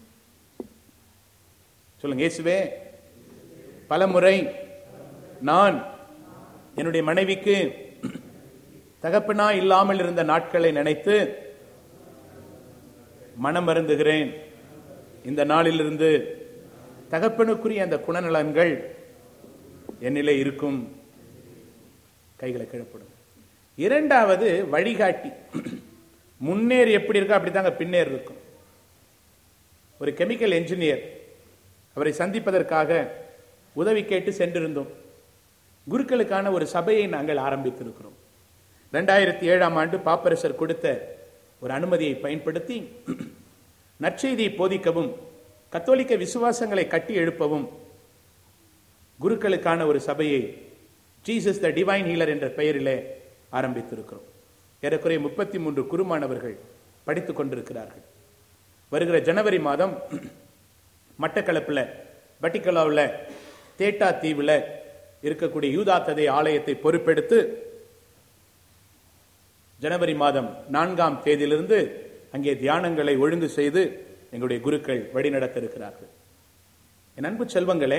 சொல்லுங்க இயேசுவே பலமுறை நான் என்னுடைய மனைவிக்கு தகப்பனா இல்லாமல் இருந்த நாட்களை நினைத்து மனம் வருந்துகிறேன் இந்த நாளிலிருந்து தகப்பனுக்குரிய அந்த குணநலன்கள் என்னிலே இருக்கும் கைகளை கிழப்படும் இரண்டாவது வழிகாட்டி முன்னேறி எப்படி இருக்கோ அப்படித்தாங்க பின்னேறி இருக்கும் ஒரு கெமிக்கல் என்ஜினியர் அவரை சந்திப்பதற்காக உதவி கேட்டு சென்றிருந்தோம் குருக்களுக்கான ஒரு சபையை நாங்கள் ஆரம்பித்திருக்கிறோம் ரெண்டாயிரத்தி ஏழாம் ஆண்டு பாப்பரசர் கொடுத்த ஒரு அனுமதியை பயன்படுத்தி நற்செய்தியை போதிக்கவும் கத்தோலிக்க விசுவாசங்களை கட்டி எழுப்பவும் குருக்களுக்கான ஒரு சபையை ஜீசஸ் த டிவைன் ஹீலர் என்ற பெயரிலே ஆரம்பித்திருக்கிறோம் ஏறக்குறைய முப்பத்தி மூன்று குருமானவர்கள் படித்துக் கொண்டிருக்கிறார்கள் வருகிற ஜனவரி மாதம் மட்டக்களப்பில் பட்டிக்கலாவில் தேட்டா தீவில் இருக்கக்கூடிய யூதாத்ததை ஆலயத்தை பொறுப்பெடுத்து ஜனவரி மாதம் நான்காம் தேதியிலிருந்து அங்கே தியானங்களை ஒழுங்கு செய்து எங்களுடைய குருக்கள் வழிநடத்த இருக்கிறார்கள் என் அன்பு செல்வங்களே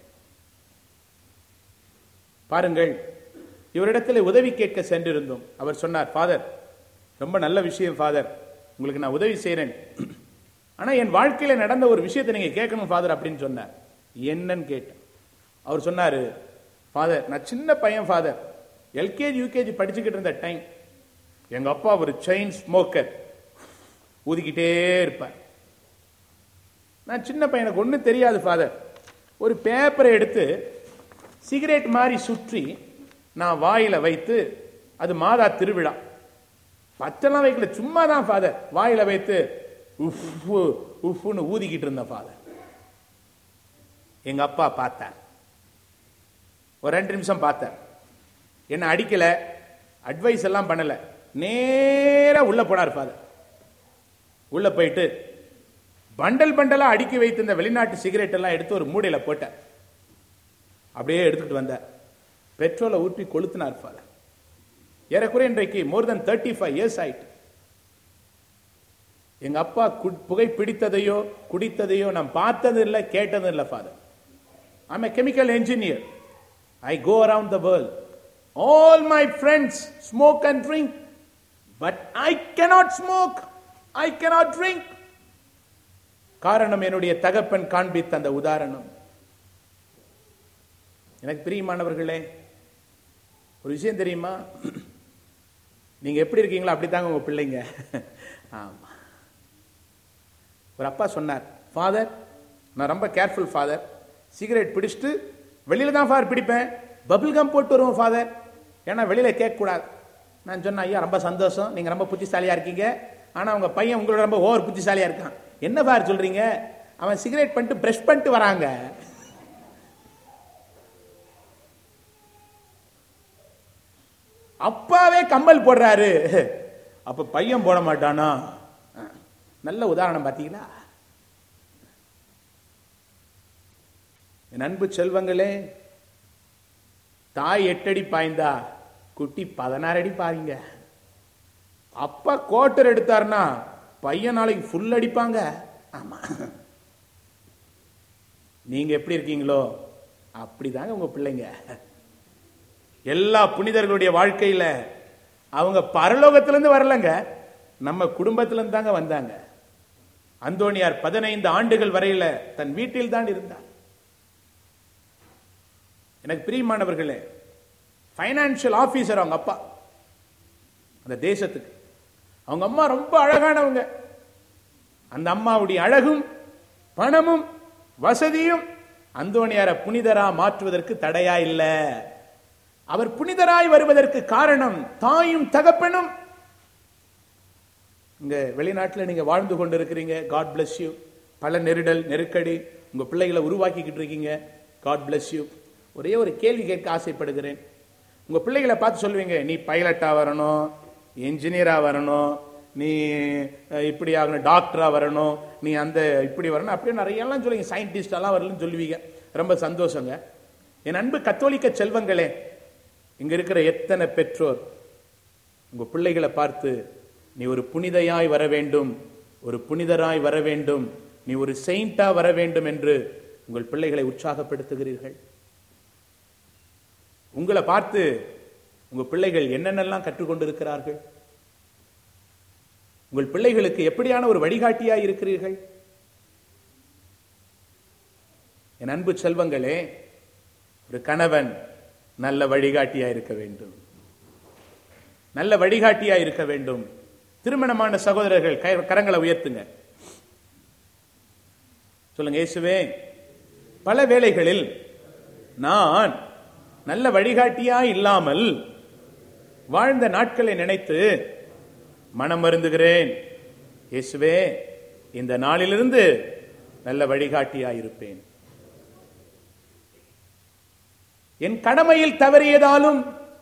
பாருங்கள் இவரிடத்தில் உதவி கேட்க சென்றிருந்தோம் அவர் சொன்னார் ஃபாதர் ரொம்ப நல்ல விஷயம் ஃபாதர் உங்களுக்கு நான் உதவி செய்கிறேன் ஆனால் என் வாழ்க்கையில் நடந்த ஒரு விஷயத்தை நீங்கள் கேட்கணும் ஃபாதர் அப்படின்னு சொன்னார் என்னன்னு கேட்டேன் அவர் சொன்னார் ஃபாதர் நான் சின்ன பையன் ஃபாதர் எல்கேஜி யூகேஜி படிச்சுக்கிட்டு இருந்த டைம் எங்கள் அப்பா ஒரு செயின் ஸ்மோக்கர் ஊதிக்கிட்டே இருப்பார் நான் சின்ன பையனுக்கு ஒன்றும் தெரியாது ஃபாதர் ஒரு பேப்பரை எடுத்து சிகரெட் மாதிரி சுற்றி நான் வாயில வைத்து அது மாதா திருவிழா பச்செல்லாம் வைக்கல சும்மா தான் ஃபாதர் வாயில வைத்து உஃப்பு உஃப்னு ஊதிக்கிட்டு இருந்த ஃபாதர் எங்க அப்பா பார்த்தார் ஒரு ரெண்டு நிமிஷம் பார்த்தார் என்ன அடிக்கல அட்வைஸ் எல்லாம் பண்ணல நேரா உள்ள போனார் ஃபாதர் உள்ள போயிட்டு பண்டல் பண்டலா அடுக்கி வைத்திருந்த வெளிநாட்டு சிகரெட் எல்லாம் எடுத்து ஒரு மூடையில போட்டார் அப்படியே எடுத்துக்கிட்டு வந்தார் பெட்ரோலை ஊற்றி கொளுத்தினார் ஃபாதர் ஏறக்குறைய இன்றைக்கு more than thirty five years ஆயிட்டு எங்க அப்பா கு- புகை பிடித்ததையோ குடித்ததையோ நான் பார்த்தது இல்லை கேட்டது இல்லை father I'm a chemical engineer I go around the world all my friends smoke and drink but I cannot smoke I cannot drink காரணம் என்னுடைய தகப்பன் காண்பித்த அந்த உதாரணம் எனக்கு பிரியமானவர்களே ஒரு விஷயம் தெரியுமா நீங்க எப்படி இருக்கீங்களோ அப்படித்தாங்க உங்க பிள்ளைங்க ஆமா ஒரு அப்பா சொன்னார் ஃபாதர் நான் ரொம்ப கேர்ஃபுல் ஃபாதர் சிகரெட் பிடிச்சிட்டு வெளியில தான் ஃபாதர் பிடிப்பேன் பபிள் கம் போட்டு வருவோம் ஃபாதர் ஏன்னா வெளியில கேட்க கூடாது நான் சொன்னேன் ஐயா ரொம்ப சந்தோஷம் நீங்க ரொம்ப புத்திசாலியா இருக்கீங்க ஆனா உங்க பையன் உங்களோட ரொம்ப ஓவர் புத்திசாலியா இருக்கான் என்ன ஃபாதர் சொல்றீங்க அவன் சிகரெட் பண்ணிட்டு பிரஷ் பண்ணிட்டு வராங்க அப்பாவே கம்மல் போடுறாரு அப்ப பையன் போட மாட்டானா அஹ், நல்ல உதாரணம் பாத்தீங்களா என் அன்பு செல்வங்களே தாய் எட்டடி பாய்ந்தா குட்டி பதினாறு அடி பாருங்க அப்பா கோட்டர் எடுத்தாருன்னா பையன் நாளைக்கு ஃபுல் அடிப்பாங்க ஆமா நீங்க எப்படி இருக்கீங்களோ அப்படிதாங்க உங்க பிள்ளைங்க எல்லா புனிதர்களுடைய வாழ்க்கையில அவங்க பரலோகத்திலிருந்து வரலங்க நம்ம குடும்பத்திலிருந்து தாங்க வந்தாங்க அந்தோணியார் பதினைந்து ஆண்டுகள் வரையில தன் வீட்டில் தான் இருந்தார் எனக்கு பிரியமானவர்களே ஃபைனான்சியல் ஆபீசர் அவங்க அப்பா அந்த தேசத்துக்கு அவங்க அம்மா ரொம்ப அழகானவங்க அந்த அம்மாவுடைய அழகும் பணமும் வசதியும் அந்தோணியாரை புனிதரா மாற்றுவதற்கு தடையா இல்ல அவர் புனிதராய் வருவதற்கு காரணம் தாயும் தகப்பனும் இங்க வெளிநாட்டுல நீங்க வாழ்ந்து கொண்டிருக்கிறீங்க காட் bless யூ பல நெருடல் நெருக்கடி உங்க பிள்ளைகளை உருவாக்கிக்கிட்டு இருக்கீங்க காட் bless யூ ஒரே ஒரு கேள்வி கேட்க ஆசைப்படுகிறேன் உங்க பிள்ளைகளை பார்த்து சொல்லுவீங்க நீ பைலட்டா வரணும் என்ஜினியரா வரணும் நீ அஹ், இப்படி ஆகணும் டாக்டரா வரணும் நீ அந்த இப்படி வரணும் அப்படியே நிறைய எல்லாம் சொல்லுவீங்க சயின்டிஸ்ட் எல்லாம் வரலன்னு சொல்லுவீங்க ரொம்ப சந்தோஷங்க என் அன்பு கத்தோலிக்க செல்வங்களே இங்க இருக்கிற எத்தனை பெற்றோர் உங்க பிள்ளைகளை பார்த்து நீ ஒரு புனிதையாய் வர வேண்டும் ஒரு புனிதராய் வர வேண்டும் நீ ஒரு செயிண்டா வர வேண்டும் என்று உங்கள் பிள்ளைகளை உற்சாகப்படுத்துகிறீர்கள் உங்களை பார்த்து உங்க பிள்ளைகள் என்னென்னலாம் கற்றுக்கொண்டிருக்கிறார்கள் உங்கள் பிள்ளைகளுக்கு எப்படியான ஒரு வழிகாட்டியா இருக்கிறீர்கள் என் அன்பு செல்வங்களே ஒரு கணவன் நல்ல வழிகாட்டியா இருக்க வேண்டும் நல்ல வழிகாட்டியா இருக்க வேண்டும் திருமணமான சகோதரர்கள் கை- கரங்களை உயர்த்துங்க சொல்லுங்க இயேசுவே பல வேளைகளில் நான் நல்ல வழிகாட்டியா இல்லாமல் வாழ்ந்த நாட்களை நினைத்து மனம் வருந்துகிறேன் இயேசுவே இந்த நாளிலிருந்து நல்ல வழிகாட்டியா இருப்பேன் என் கடமையில் தவறியதாலும்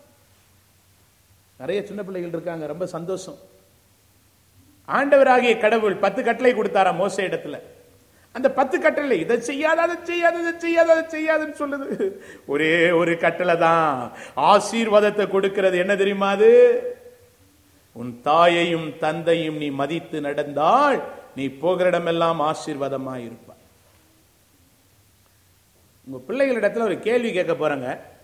நிறைய சின்ன பிள்ளைகள் இருக்காங்க ரொம்ப சந்தோஷம் ஆண்டவராகிய கடவுள் பத்து கட்டளை கொடுத்தாரா மோச இடத்துல அந்த பத்து கட்டளை இதை செய்யாத அதை செய்யாத இதை செய்யாத அதை செய்யாதுன்னு சொல்லுது ஒரே ஒரு கட்டளை தான் ஆசீர்வாதத்தை கொடுக்கிறது என்ன தெரியுமா அது உன் தாயையும் தந்தையும் நீ மதித்து நடந்தால் நீ போகிற இடமெல்லாம் ஆசீர்வாதமா இருப்பாய் உங்க பிள்ளைகளிடத்துல ஒரு கேள்வி கேட்க போறாங்க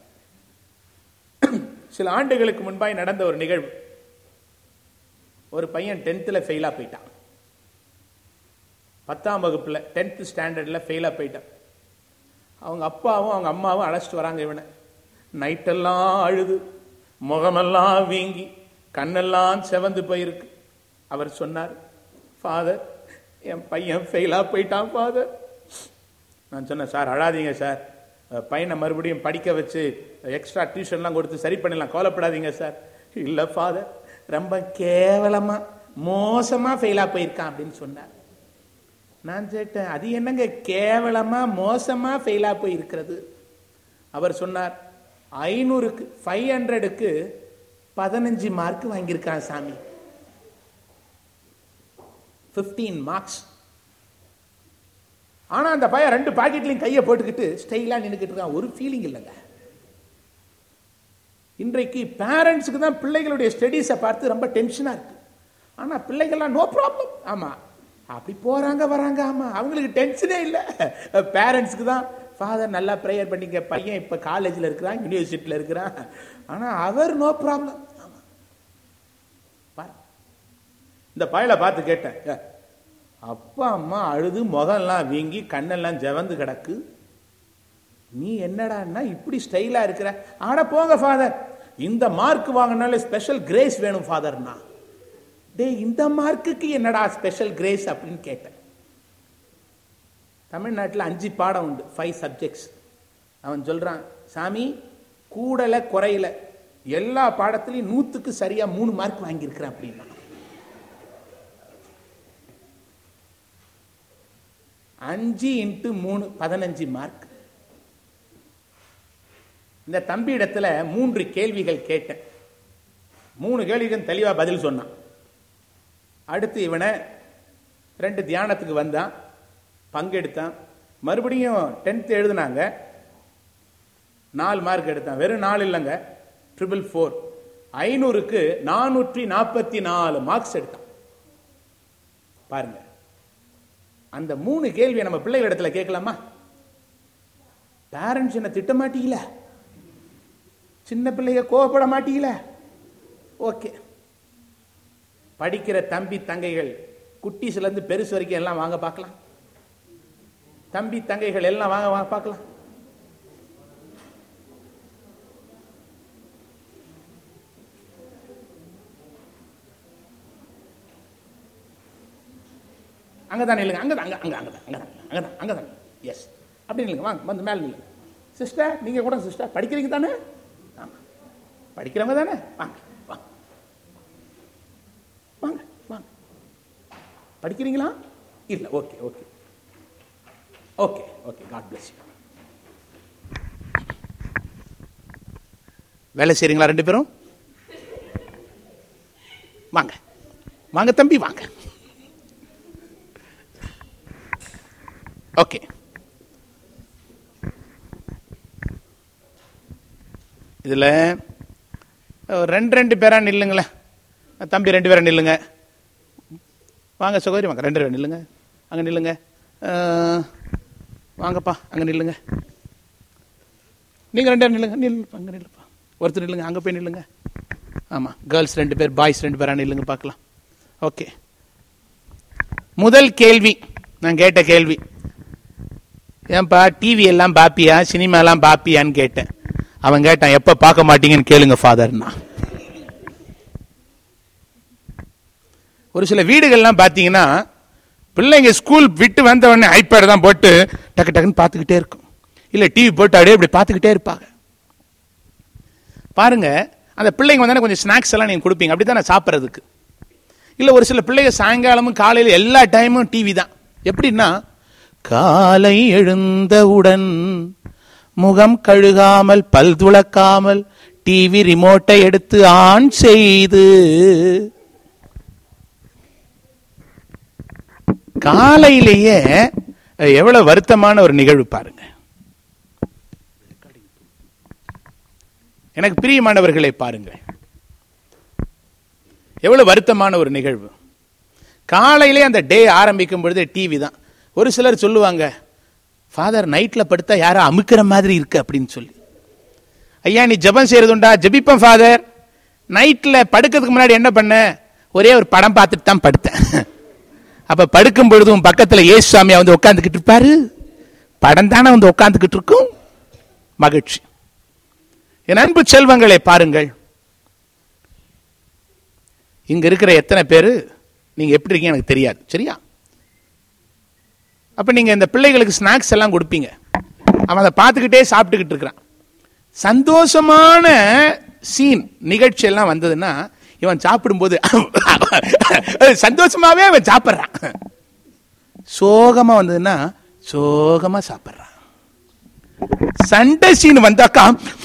சில ஆண்டுகளுக்கு முன்பாய் நடந்த ஒரு நிகழ்வு ஒரு பையன் டென்த்தில் ஃபெயிலாக போயிட்டான் பத்தாம் வகுப்புல டென்த் ஸ்டாண்டர்டில் ஃபெயிலாக போயிட்டான் அவங்க அப்பாவும் அவங்க அம்மாவும் அழைச்சிட்டு வராங்க இவனை நைட்டெல்லாம் அழுது முகமெல்லாம் வீங்கி கண்ணெல்லாம் செவந்து போயிருக்கு அவர் சொன்னார் ஃபாதர் என் பையன் ஃபெயிலாக போயிட்டான் ஃபாதர் நான் சொன்னேன் சார் அழாதீங்க சார் அஹ், பையனை மறுபடியும் படிக்க வச்சு எக்ஸ்ட்ரா டியூஷன்லாம் கொடுத்து சரி பண்ணிடலாம் கவலைப்படாதீங்க சார் இல்லை ஃபாதர் ரொம்ப கேவலமா மோசமா ஃபெயிலாக போயிருக்கான் அப்படின்னு சொன்னார் நான் கேட்டேன் அது என்னங்க கேவலமா மோசமா ஃபெயிலாக போயிருக்கிறது அவர் சொன்னார் ஐநூறுக்கு ஃபைவ் ஹண்ட்ரடுக்கு பதினஞ்சு மார்க் வாங்கியிருக்கான் சாமி 15 மார்க்ஸ் ஆனா அந்த பையன் ரெண்டு பாக்கெட்லயும் கையை போட்டுக்கிட்டு ஸ்டைலா நின்னுக்கிட்டு இருக்கான் ஒரு ஃபீலிங் இல்லைங்க இன்றைக்கு பேரண்ட்ஸுக்கு தான் பிள்ளைகளுடைய ஸ்டடீஸை பார்த்து ரொம்ப டென்ஷனா இருக்கு ஆனா பிள்ளைகள்லாம் நோ ப்ராப்ளம் ஆமா அப்படி போறாங்க வராங்க ஆமா அவங்களுக்கு டென்ஷனே இல்லை பேரண்ட்ஸ்க்கு தான் ஃபாதர் நல்லா ப்ரேயர் பண்ணிக்க பையன் இப்ப காலேஜ்ல இருக்கிறான் யூனிவர்சிட்டியில் இருக்கிறான் ஆனா அவர் நோ ப்ராப்ளம் ஆமா பாரு இந்த பயலை பார்த்து கேட்டேன் "ஏ, அப்பா அம்மா அழுது முகம்லாம் வீங்கி கண்ணெல்லாம் ஜவந்து கிடக்கு நீ என்னடான்னா இப்படி ஸ்டைலா இருக்கிற ஆட போங்க ஃபாதர் இந்த மார்க் வாங்கினாலே ஸ்பெஷல் கிரேஸ் வேணும் ஃபாதர்னா டேய் இந்த மார்க்குக்கு என்னடா ஸ்பெஷல் கிரேஸ் அப்படின்னு கேட்டேன் தமிழ்நாட்டில் அஞ்சு பாடம் உண்டு ஃபைவ் சப்ஜெக்ட்ஸ் அவன் சொல்றான் சாமி கூடல குறையில எல்லா பாடத்திலையும் நூத்துக்கு சரியா மூணு மார்க் வாங்கியிருக்கிறேன் அப்படின்னா அஞ்சு இன்ட்டு மூணு பதினஞ்சு மார்க் இந்த தம்பி இடத்துல மூன்று கேள்விகள் கேட்டேன் மூணு கேள்விகள் தெளிவா பதில் சொன்னான் அடுத்து இவனை ரெண்டு தியானத்துக்கு வந்தான் பங்கெடுத்தான் மறுபடியும் டென்த் எழுதுனாங்க நாலு மார்க் எடுத்தான் வெறும் நாலு இல்லைங்க ட்ரிபிள் ஃபோர் ஐநூறுக்கு நானூற்றி நாற்பத்தி நாலு மார்க்ஸ் எடுத்தான் பாருங்க அந்த மூணு கேள்வியை நம்ம பிள்ளைகள் இடத்துல கேட்கலாமா பேரண்ட்ஸ் என்ன திட்ட மாட்டீங்கள சின்ன பிள்ளைய கோவப்பட மாட்டீங்கள ஓகே படிக்கிற தம்பி தங்கைகள் குட்டீஸ்ல இருந்து பெருசு வரைக்கும் எல்லாம் வாங்க பார்க்கலாம் தம்பி தங்கைகள் எல்லாம் வாங்க வாங்க பார்க்கலாம் அங்கதான் இல்லைங்க அங்கதான் அங்க அங்க அங்கதான் அங்கதான் அங்கதான் அங்கதான் எஸ் அப்படி இல்லைங்க வாங்க வந்து மேலே நில்லுங்க சிஸ்டர் நீங்க கூட சிஸ்டர் படிக்கிறீங்க தானே ஆமா படிக்கிறவங்க தானே வாங்க வாங்க வாங்க வாங்க படிக்கிறீங்களா இல்ல okay okay okay okay God bless you வேலை செய்றீங்களா ரெண்டு பேரும் வாங்க வாங்க தம்பி வாங்க ஓகே இதுல ஒரு ரெண்டு ரெண்டு பேரா நில்லுங்களேன் தம்பி ரெண்டு பேரா நில்லுங்க வாங்க சகோதரி வாங்க ரெண்டு பேரும் நில்லுங்க அங்கே நில்லுங்க அஹ், வாங்கப்பா அங்கே நில்லுங்க நீங்கள் ரெண்டு பேரும் நில்லுங்க நில்லு அங்கே நில்லுப்பா ஒருத்தர் நில்லுங்க அங்கே போய் நில்லுங்க ஆமாம் கேர்ள்ஸ் ரெண்டு பேர் பாய்ஸ் ரெண்டு பேரா நில்லுங்க பார்க்கலாம் ஓகே முதல் கேள்வி நான் கேட்ட கேள்வி ஏன்பா டிவி எல்லாம் பாப்பியா சினிமா எல்லாம் பாப்பியான்னு கேட்டேன் அவன் கேட்டான் எப்ப பார்க்க மாட்டீங்கன்னு கேளுங்க ஃபாதர்னா ஒரு சில வீடுகள்லாம் பார்த்தீங்கன்னா பிள்ளைங்க ஸ்கூல் விட்டு வந்த உடனே ஐபேட் தான் போட்டு டக்கு டக்குன்னு பார்த்துக்கிட்டே இருக்கும் இல்லை டிவி போட்டு அப்படியே இப்படி பார்த்துக்கிட்டே இருப்பாங்க பாருங்க அந்த பிள்ளைங்க வந்தானே கொஞ்சம் ஸ்நாக்ஸ் எல்லாம் நீங்க கொடுப்பீங்க அப்படி தானே சாப்பிட்றதுக்கு இல்லை ஒரு சில பிள்ளைங்க சாயங்காலமும் காலையில் எல்லா டைமும் டிவி தான் எப்படின்னா காலை எழுந்தவுடன் முகம் கழுகாமல் பல் துளக்காமல் டிவி ரிமோட்டை எடுத்து ஆன் செய்து காலையிலேயே எவ்வளவு வருத்தமான ஒரு நிகழ்வு பாருங்க எனக்கு பிரியமானவர்களை பாருங்கள் எவ்வளவு வருத்தமான ஒரு நிகழ்வு காலையிலே அந்த டே ஆரம்பிக்கும் பொழுது டிவி தான் ஒரு சிலர் சொல்லுவாங்க ஃபாதர் நைட்ல படுத்தா யாரோ அமுக்கிற மாதிரி இருக்கு அப்படின்னு சொல்லி ஐயா நீ ஜெபம் செய்யறதுண்டா ஜெபிப்பேன் ஃபாதர் நைட்ல படுக்கிறதுக்கு முன்னாடி என்ன பண்ண ஒரே ஒரு படம் பார்த்துட்டு தான் படுத்தேன் அப்ப படுக்கும் பொழுது உன் பக்கத்துல இயேசு சாமியா வந்து உட்காந்துக்கிட்டு இருப்பாரு படம் தானே வந்து உட்காந்துக்கிட்டு இருக்கும் மகிழ்ச்சி என் அன்பு செல்வங்களை பாருங்கள் இங்க இருக்கிற எத்தனை பேரு நீங்க எப்படி இருக்கீங்க எனக்கு தெரியாது சரியா அப்ப நீங்க இந்த பிள்ளைகளுக்கு ஸ்நாக்ஸ் எல்லாம் கொடுப்பீங்க அவன் அதை பார்த்துக்கிட்டே சாப்பிட்டுக்கிட்டு இருக்கிறான் சந்தோஷமான சீன் நிகழ்ச்சி எல்லாம் வந்ததுன்னா இவன் சாப்பிடும்போது சந்தோஷமாவே அவன் சாப்பிட்றான் சோகமா வந்ததுன்னா சோகமா சாப்பிட்றான் சண்டை சீன் வந்தாக்கா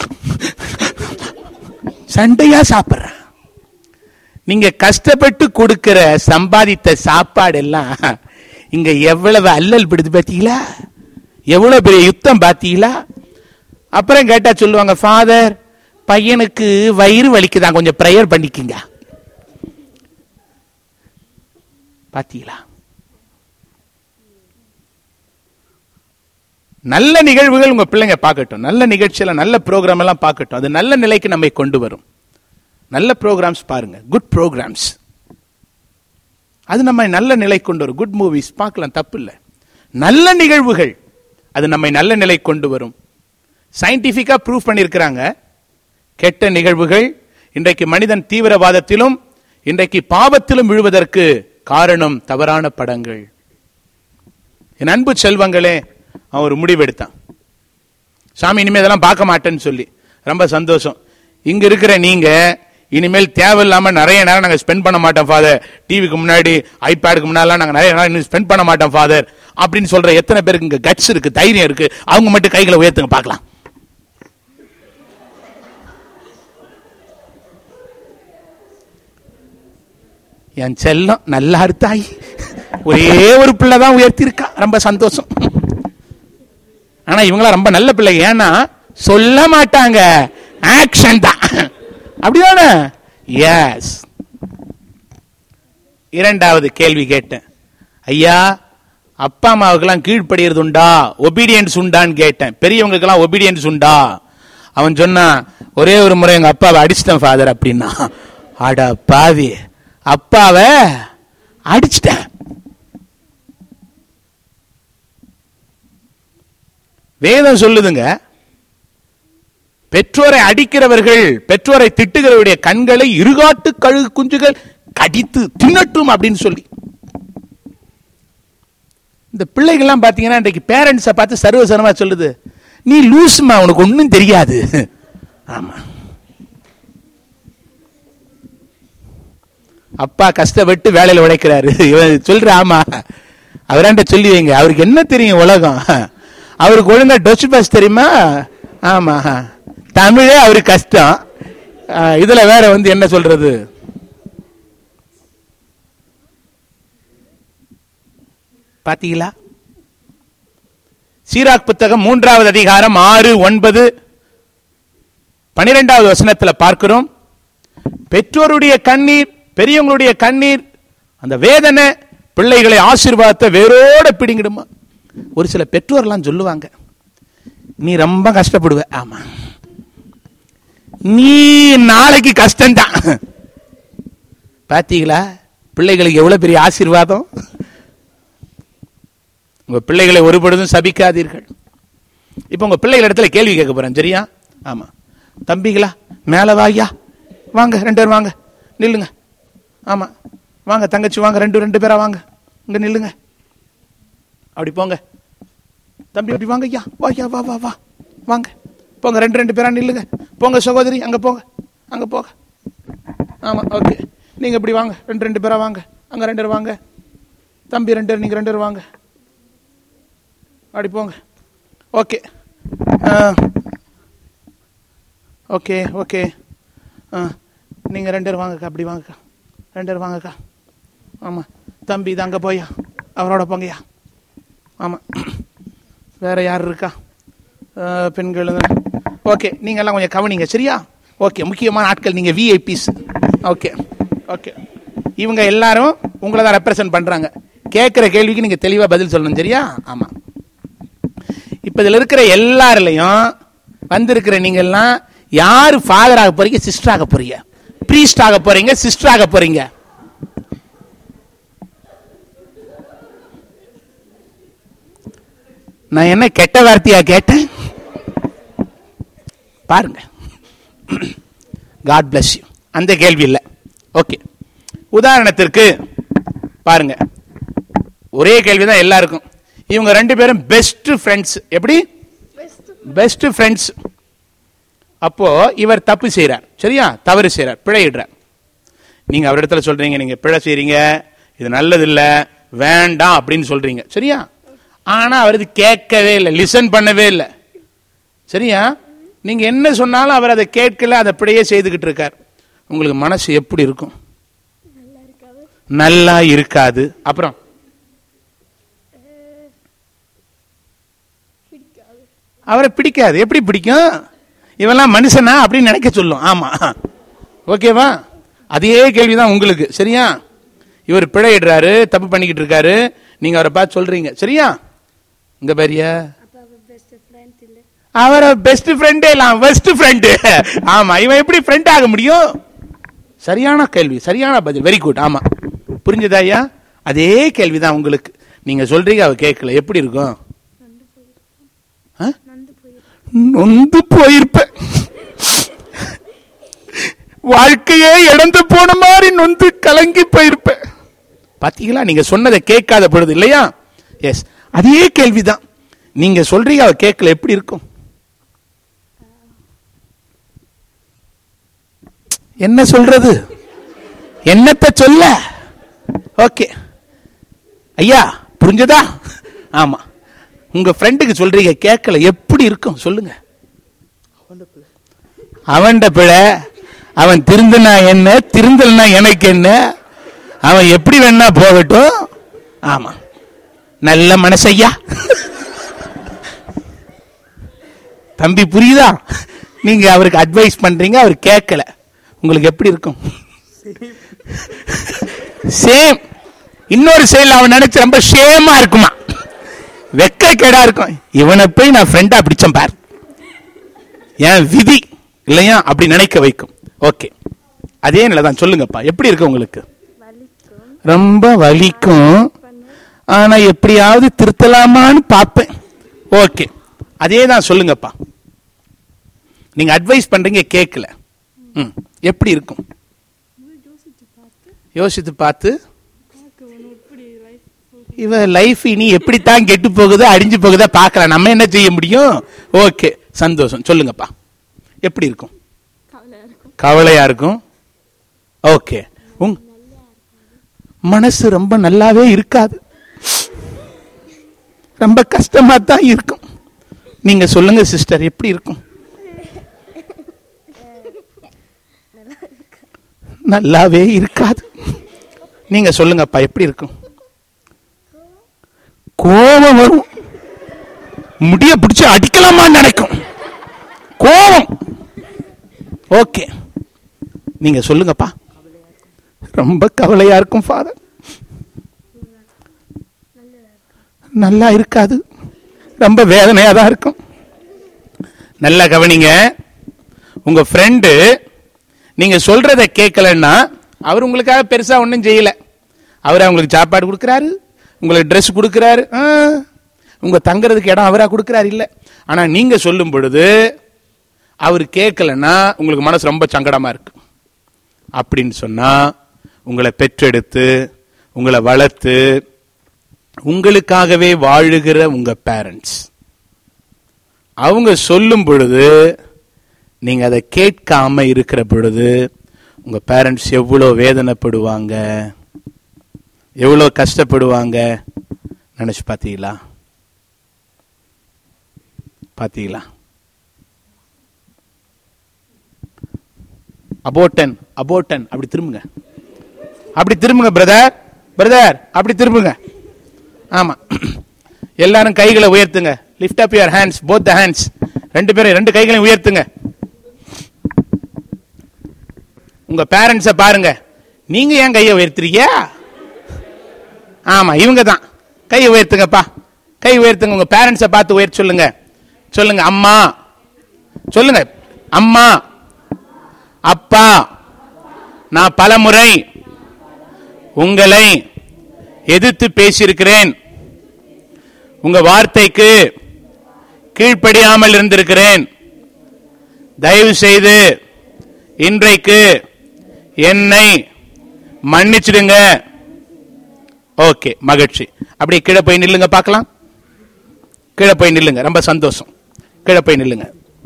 சண்டையா சாப்பிட்றான் நீங்க கஷ்டப்பட்டு கொடுக்கிற சம்பாதித்த சாப்பாடு எல்லாம் இங்க எவ்வளவு அல்லல் பிடிது பாத்தீங்களா எவ்வளவு பெரிய யுத்தம் பாத்தீங்களா அப்புறம் கேட்டா சொல்லுவாங்க ஃபாதர் பையனுக்கு வயிறு வலிக்குதான் கொஞ்சம் ப்ரேயர் பண்ணிக்கிங்க பாத்தீங்களா நல்ல நிகழ்வுகள் உங்க பிள்ளைங்க பார்க்கட்டும் நல்ல நிகழ்ச்சியில நல்ல ப்ரோக்ராம் எல்லாம் பார்க்கட்டும் அது நல்ல நிலைக்கு நம்மை கொண்டு வரும் நல்ல ப்ரோக்ராம்ஸ் பாருங்க குட் ப்ரோக்ராம்ஸ் அது நம்ம நல்ல நிலை கொண்டு வரும் குட் மூவிஸ் பார்க்கலாம் தப்பு இல்லை நல்ல நிகழ்வுகள் அது நம்மை நல்ல நிலை கொண்டு வரும் சயின்டிபிக்கா ப்ரூவ் பண்ணியிருக்கிறாங்க கெட்ட நிகழ்வுகள் இன்றைக்கு மனிதன் தீவிரவாதத்திலும் இன்றைக்கு பாவத்திலும் விழுவதற்கு காரணம் தவறான படங்கள் என் அன்பு செல்வங்களே அவன் ஒரு முடிவெடுத்தான் சாமி இனிமே இதெல்லாம் பார்க்க மாட்டேன்னு சொல்லி ரொம்ப சந்தோஷம் இங்க இருக்கிற நீங்க இனிமேல் தேவையில்லாம நிறைய நேரம் நாங்க ஸ்பெண்ட் பண்ண மாட்டோம் ஃபாதர் டிவிக்கு முன்னாடி ஐபேடுக்கு முன்னாடிலாம் நாங்க நிறைய நேரம் ஸ்பெண்ட் பண்ண மாட்டோம் ஃபாதர் அப்படின்னு சொல்ற எத்தனை பேருக்கு இங்க கட்ஸ் இருக்கு தைரியம் இருக்கு அவங்க மட்டும் கைகளை உயர்த்துங்க பார்க்கலாம் என் செல்லம் நல்லா இருத்தாய் ஒரே ஒரு பிள்ளை தான் உயர்த்திருக்கா ரொம்ப சந்தோஷம் ஆனா இவங்களாம் ரொம்ப நல்ல பிள்ளை ஏன்னா சொல்ல மாட்டாங்க ஆக்ஷன் தான் அப்படிதானே எஸ் இரண்டாவது கேள்வி கேட்டேன் ஐயா அப்பா அம்மாவுக்கெல்லாம் கீழ்ப்படுகிறது உண்டா ஒபீடியன்ஸ் உண்டான்னு கேட்டேன் பெரியவங்களுக்கெல்லாம் ஒபீடியன்ஸ் உண்டா அவன் சொன்னான் ஒரே ஒரு முறை எங்க அப்பாவை அடிச்சிட்டேன் ஃபாதர் அப்படின்னா அட பாவி அப்பாவை அடிச்சிட்டேன் வேதம் சொல்லுதுங்க பெற்றோரை அடிக்கிறவர்கள் பெற்றோரை திட்டுகிறவருடைய கண்களை இருகாட்டு கழுகு குஞ்சுகள் கடித்து தின்னட்டும் அப்படின்னு சொல்லி இந்த பிள்ளைகள்லாம் பாத்தீங்கன்னா இன்றைக்கு பேரண்ட்ஸை பார்த்து சர்வசரமா சொல்லுது நீ லூசுமா உனக்கு ஒன்றும் தெரியாது ஆமா அப்பா கஷ்டப்பட்டு வேலையில உழைக்கிறாரு இவன் சொல்ற ஆமா அவராண்ட சொல்லி வைங்க அவருக்கு என்ன தெரியும் உலகம் அவருக்கு ஒழுங்கா டொச்சு பாஸ் தெரியுமா ஆமா தமிழே அவருக்கு கஷ்டம் ஆஹ், இதுல வேற வந்து என்ன சொல்றது பாத்தீங்களா சீராக் புத்தகம் மூன்றாவது அதிகாரம் ஆறு ஒன்பது பனிரெண்டாவது வசனத்துல பார்க்கிறோம் பெற்றோருடைய கண்ணீர் பெரியவங்களுடைய கண்ணீர் அந்த வேதனை பிள்ளைகளை ஆசீர்வாதத்தை வேரோட பிடிங்கிடுமா ஒரு சில பெற்றோர்லாம் சொல்லுவாங்க நீ ரொம்ப கஷ்டப்படுவ ஆமா நீ நாளைக்கு கஷ்டம்தான் பாத்தீங்களா பிள்ளைகளுக்கு எவ்வளவு பெரிய ஆசீர்வாதம் உங்க பிள்ளைகளை ஒருபொழுதும் சபிக்காதீர்கள் இப்போ உங்க பிள்ளைகள் இடத்துல கேள்வி கேட்க போறேன் சரியா ஆமா தம்பிங்களா மேல வாயா வாங்க ரெண்டு பேரும் வாங்க நில்லுங்க ஆமா வாங்க தங்கச்சி வாங்க ரெண்டு ரெண்டு பேரா வாங்க இங்க நில்லுங்க அப்படி போங்க தம்பி அப்படி வாங்க ஐயா வாயா வா வா வா வாங்க போங்க ரெண்டு ரெண்டு பேரா நில்லுங்க போங்க சகோதரி அங்க போங்க அங்க போங்க ஆமா ஓகே நீங்க இப்படி வாங்க ரெண்டு ரெண்டு பேரா வாங்க அங்க ரெண்டு பேர் வாங்க தம்பி ரெண்டு பேர் நீங்க ரெண்டு பேர் வாங்க அப்படி போங்க ஓகே ஓகே ஓகே ஆ நீங்கள் ரெண்டு பேர் வாங்கக்கா அப்படி வாங்கக்கா ரெண்டு பேர் வாங்கக்கா ஆமாம் தம்பி இது அங்கே போயா அவரோட போங்கய்யா ஆமாம் வேற யார் இருக்கா ஆ, பெண்கள் ஓகே நீங்கள்லாம் கொஞ்சம் கவனிங்க சரியா ஓகே முக்கியமான ஆட்கள் நீங்கள் விஐபிஸ் ஓகே ஓகே இவங்க எல்லாரும் உங்களை தான் ரெப்ரசன்ட் பண்ணுறாங்க கேட்குற கேள்விக்கு நீங்கள் தெளிவாக பதில் சொல்லணும் சரியா ஆமாம் இப்ப இதுல இருக்கிற எல்லாருலயும் வந்திருக்கிற நீங்கெல்லாம் யாரு ஃபாதர் ஆக போறீங்க சிஸ்டர் ஆக போறீங்க பிரீஸ்ட் ஆக போறீங்க சிஸ்டர் ஆக போறீங்க நான் என்ன கெட்ட வார்த்தையா கேட்டேன் பாருங்க காட் bless யூ அந்த கேள்வி இல்லை ஓகே உதாரணத்திற்கு பாருங்க ஒரே கேள்வி தான் எல்லாருக்கும் இவங்க ரெண்டு பேரும் பெஸ்ட் ஃப்ரெண்ட்ஸ் எப்படி பெஸ்ட் ஃப்ரெண்ட்ஸ் அப்போ இவர் தப்பு செய்றார் சரியா தவறு செய்றார் பிழையிடுறார் நீங்க அவரிடத்துல சொல்றீங்க நீங்க பிழை செய்றீங்க இது நல்லது இல்ல வேண்டாம் அப்படின்னு சொல்றீங்க சரியா ஆனா அவர் இது கேட்கவே இல்லை லிசன் பண்ணவே இல்லை சரியா நீங்க என்ன சொன்னாலும் அவர் அதை கேட்கல அதை பிழையே செய்துகிட்டு இருக்கார் உங்களுக்கு மனசு எப்படி இருக்கும் நல்லா இருக்காது அப்புறம் அவரை பிடிக்காது எப்படி பிடிக்கும் இவெல்லாம் மனுஷனா அப்படின்னு நினைக்க சொல்லும் ஆமா ஓகேவா அதே கேள்விதான் உங்களுக்கு சரியா இவர் பிழையிடுறாரு தப்பு பண்ணிக்கிட்டு இருக்காரு நீங்க அவரை பார்த்து சொல்றீங்க சரியா இங்க பாரியா அவரை பெஸ்ட் ஃப்ரெண்டே இல்லாம் பெஸ்ட் ஃப்ரெண்டு ஆமா இவன் எப்படி ஃப்ரெண்ட் ஆக முடியும் சரியான கேள்வி சரியான பதில் வெரி குட் ஆமா புரிஞ்சதா ஐயா அதே கேள்விதான் உங்களுக்கு நீங்க சொல்றீங்க அவ கேட்கல எப்படி இருக்கும் ஆ? நொந்து போயிருப்ப வாழ்க்கையே இழந்து போன மாதிரி நொந்து கலங்கி போயிருப்ப பாத்தீங்களா நீங்க சொன்னதை கேட்காத பொழுது இல்லையா எஸ் அதே கேள்விதான் நீங்க சொல்றீங்க அவ கேட்கல எப்படி இருக்கும் என்ன சொல்றது என்னத்த சொல்ல ஓகே ஐயா புரிஞ்சதா ஆமா உங்க ஃப்ரெண்டுக்கு சொல்றீங்க கேட்கல எப்படி இருக்கும் சொல்லுங்க அவன்ட பிழை அவன் திருந்தினா என்ன திருந்தல்னா எனக்கு என்ன அவன் எப்படி வேணா போகட்டும் ஆமா நல்ல மனசையா தம்பி புரியுதா நீங்க அவருக்கு அட்வைஸ் பண்றீங்க அவர் கேட்கல உங்களுக்கு எப்படி இருக்கும் சேம் இன்னொரு செயல் அவன் நினைச்சு ரொம்ப ஷேமா இருக்குமா வெக்க கேடா இருக்கும் இவனை போய் நான் ஃப்ரெண்டா பிடிச்சேன் பார் என் விதி இல்லையா அப்படி நினைக்க வைக்கும் ஓகே அதே நிலை தான் சொல்லுங்கப்பா எப்படி இருக்கு உங்களுக்கு ரொம்ப வலிக்கும் ஆனா எப்படியாவது திருத்தலாமான்னு பார்ப்பேன் ஓகே அதே தான் சொல்லுங்கப்பா நீங்க அட்வைஸ் பண்றீங்க கேட்கல ம் எப்படி இருக்கும் யோசித்து பார்த்து இவ லைஃப் இனி எப்படித்தான் கெட்டு போகுதோ அடிஞ்சு போகுதா பார்க்கலாம் நம்ம என்ன செய்ய முடியும் ஓகே சந்தோஷம் சொல்லுங்கப்பா எப்படி இருக்கும் கவலையா இருக்கும் ஓகே உங் மனசு ரொம்ப நல்லாவே இருக்காது ரொம்ப கஷ்டமா தான் இருக்கும் நீங்க சொல்லுங்க சிஸ்டர் எப்படி இருக்கும் நல்லாவே இருக்காது நீங்க சொல்லுங்கப்பா எப்படி இருக்கும் கோபம் வரும் முடிய பிடிச்சு அடிக்கலாமான்னு நினைக்கும் கோபம் ஓகே நீங்க சொல்லுங்கப்பா ரொம்ப கவலையா இருக்கும் ஃபாதர் நல்லா இருக்காது ரொம்ப வேதனையாக தான் இருக்கும் நல்லா கவனிங்க உங்க ஃப்ரெண்டு நீங்க சொல்றத கேட்கலன்னா அவர் உங்களுக்காக பெருசா ஒன்றும் செய்யல அவர் அவங்களுக்கு சாப்பாடு கொடுக்குறாரு உங்களுக்கு ட்ரெஸ் கொடுக்குறாரு ஆ, உங்க தங்குறதுக்கு இடம் அவரா கொடுக்குறாரு இல்ல ஆனா நீங்க சொல்லும் பொழுது அவர் கேட்கலன்னா உங்களுக்கு மனசு ரொம்ப சங்கடமா இருக்கு அப்படின்னு சொன்னா உங்களை பெற்றெடுத்து உங்களை வளர்த்து உங்களுக்காகவே வாழுகிற உங்க பேரண்ட்ஸ் அவங்க சொல்லும் பொழுது நீங்க அதை கேட்காம இருக்கிற பொழுது உங்க பேரண்ட்ஸ் எவ்வளவு வேதனைப்படுவாங்க எவ்வளவு கஷ்டப்படுவாங்க நினைச்சு பாத்தீங்களா பாத்தீங்களா அபோட்டன் அபோட்டன் அப்படி திரும்புங்க அப்படி திரும்புங்க பிரதர் பிரதர் அப்படி திரும்புங்க ஆமா எல்லாரும் கைகளை உயர்த்துங்க lift up your hands both the hands ரெண்டு பேரும் ரெண்டு கைகளையும் உயர்த்துங்க உங்க பேரண்ட்ஸ பாருங்க நீங்க ஏன் கையை உயர்த்துறீங்க ஆமா இவங்க தான் கையை உயர்த்துங்கப்பா கை உயர்த்துங்க உங்க பேரண்ட்ஸ பார்த்து உயர்த்த சொல்லுங்க சொல்லுங்க அம்மா சொல்லுங்க அம்மா அப்பா நான் பலமுறை உங்களை எதிர்த்து பேசியிருக்கிறேன் உங்க வார்த்தைக்கு கீழ்ப்படியாமல் இருந்திருக்கிறேன் தயவு செய்து இன்றைக்கு என்னை மன்னிச்சிடுங்க ஓகே மகிழ்ச்சி அப்படியே கீழே போய் நில்லுங்க பார்க்கலாம் கீழே போய் நில்லுங்க ரொம்ப சந்தோஷம் கீழே போய் நில்லுங்க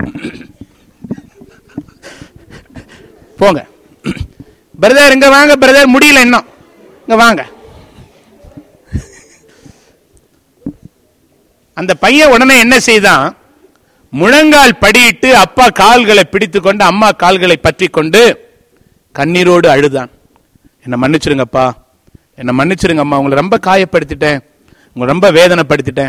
போங்க பிரதர் இங்க வாங்க பிரதர் முடியல இன்னும் இங்க வாங்க அந்த பையன் உடனே என்ன செய்தான் முழங்கால் படியிட்டு அப்பா கால்களை பிடித்து கொண்டு அம்மா கால்களை பற்றி கொண்டு கண்ணீரோடு அழுதான் என்னை மன்னிச்சிருங்கப்பா என்னை மன்னிச்சிருங்க அம்மா உங்களை ரொம்ப காயப்படுத்திட்டேன் உங்களை ரொம்ப வேதனைப்படுத்திட்டேன்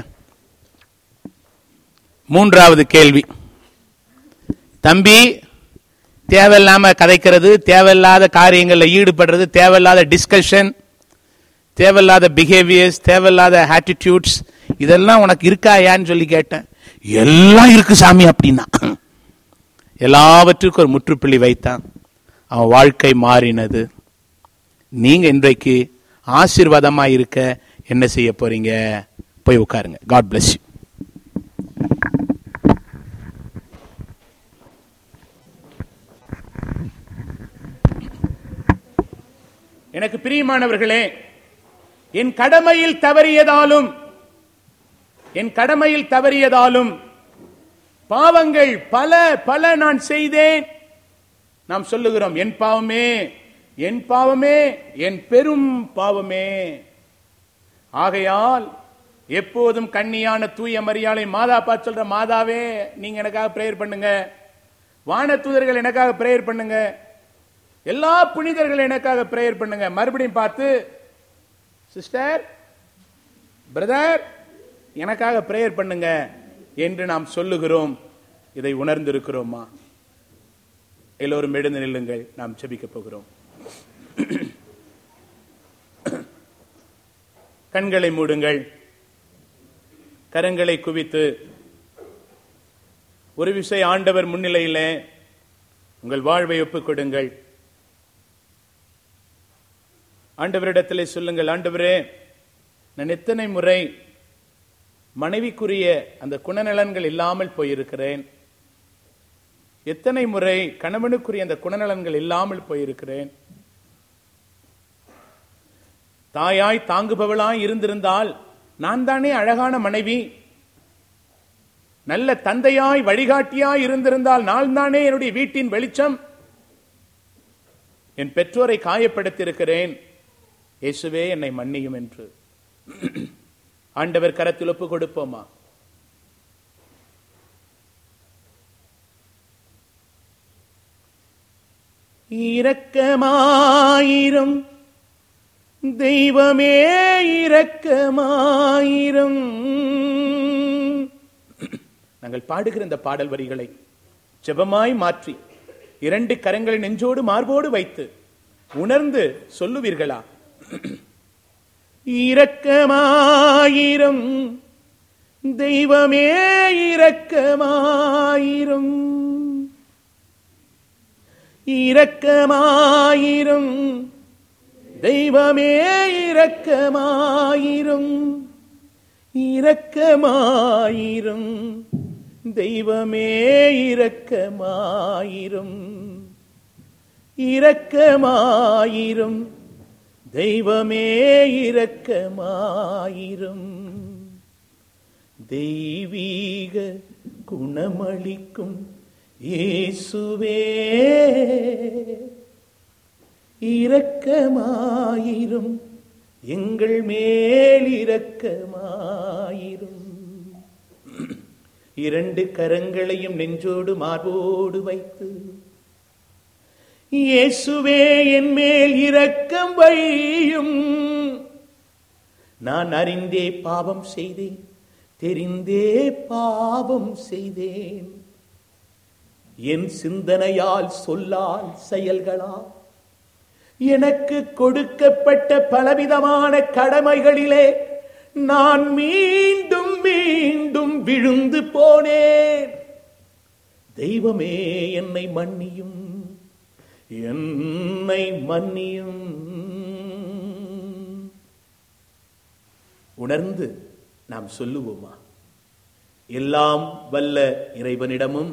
மூன்றாவது கேள்வி தம்பி தேவையில்லாம கதைக்கிறது தேவையில்லாத காரியங்களில் ஈடுபடுறது தேவையில்லாத டிஸ்கஷன் தேவையில்லாத பிஹேவியர்ஸ் தேவையில்லாத ஆட்டிடியூட்ஸ் இதெல்லாம் உனக்கு இருக்காயான்னு சொல்லி கேட்டேன் எல்லாம் இருக்கு சாமி அப்படின்னா எல்லாவற்றுக்கும் ஒரு முற்றுப்புள்ளி வைத்தான் அவன் வாழ்க்கை மாறினது நீங்க இன்றைக்கு ஆசீர்வாதமா இருக்க என்ன செய்ய போறீங்க போய் உட்காருங்க காட் bless you எனக்கு பிரியமானவர்களே என் கடமையில் தவறியதாலும் என் கடமையில் தவறியதாலும் பாவங்கள் பல பல நான் செய்தேன் நாம் சொல்லுகிறோம் என் பாவமே என் பாவமே என் பெரும் பாவமே ஆகையால் எப்போதும் கண்ணியான தூய மரியாதை மாதா பார்த்து சொல்ற மாதாவே நீங்க எனக்காக பிரேயர் பண்ணுங்க வான தூதர்கள் எனக்காக பிரேயர் பண்ணுங்க எல்லா புனிதர்கள் எனக்காக பிரேயர் பண்ணுங்க மறுபடியும் பார்த்து சிஸ்டர் பிரதர் எனக்காக பிரேயர் பண்ணுங்க என்று நாம் சொல்லுகிறோம் இதை உணர்ந்திருக்கிறோமா எல்லோரும் எழுந்து நில்லுங்கள் நாம் செபிக்க போகிறோம் கண்களை மூடுங்கள் கரங்களை குவித்து ஒரு விசை ஆண்டவர் முன்னிலையிலே உங்கள் வாழ்வை ஒப்புக் கொடுங்கள் ஆண்டவரிடத்திலே சொல்லுங்கள் ஆண்டவரே நான் எத்தனை முறை மனைவிக்குரிய அந்த குணநலன்கள் இல்லாமல் போயிருக்கிறேன் எத்தனை முறை கணவனுக்குரிய அந்த குணநலன்கள் இல்லாமல் போயிருக்கிறேன் தாயாய் தாங்குபவளாய் இருந்திருந்தால் நான் தானே அழகான மனைவி நல்ல தந்தையாய் வழிகாட்டியாய் இருந்திருந்தால் நான் தானே என்னுடைய வீட்டின் வெளிச்சம் என் பெற்றோரை காயப்படுத்தியிருக்கிறேன் இயேசுவே என்னை மன்னியும் என்று ஆண்டவர் கரத்தில் ஒப்பு கொடுப்போமா இரக்கமாயிரம் தெய்வமே இரக்கமாயிரம் நாங்கள் பாடுகிற இந்த பாடல் வரிகளை ஜெபமாய் மாற்றி இரண்டு கரங்களை நெஞ்சோடு மார்போடு வைத்து உணர்ந்து சொல்லுவீர்களா இரக்கமாயிரும் தெய்வமே இரக்கமாயிரும் இரக்கமாயிரும் தெய்வமே இரக்கமாயிரும் இரக்கமாயிரும் தெய்வமே இரக்கமாயிரும் இரக்கமாயிரும் தெய்வமே இரக்கமாயிரும் தெய்வீக குணமளிக்கும் இயேசுவே இரக்கமாயிரும் எங்கள் மேல் இரக்கமாயிரும் இரண்டு கரங்களையும் நெஞ்சோடு மார்போடு வைத்து இயேசுவே என் மேல் இரக்கம் வையும் நான் அறிந்தே பாவம் செய்தேன் தெரிந்தே பாவம் செய்தேன் என் சிந்தனையால் சொல்லால் செயல்களால் எனக்கு கொடுக்கப்பட்ட பலவிதமான கடமைகளிலே நான் மீண்டும் மீண்டும் விழுந்து போனேன் தெய்வமே என்னை மன்னியும் என்னை மன்னியும் உணர்ந்து நாம் சொல்லுவோமா எல்லாம் வல்ல இறைவனிடமும்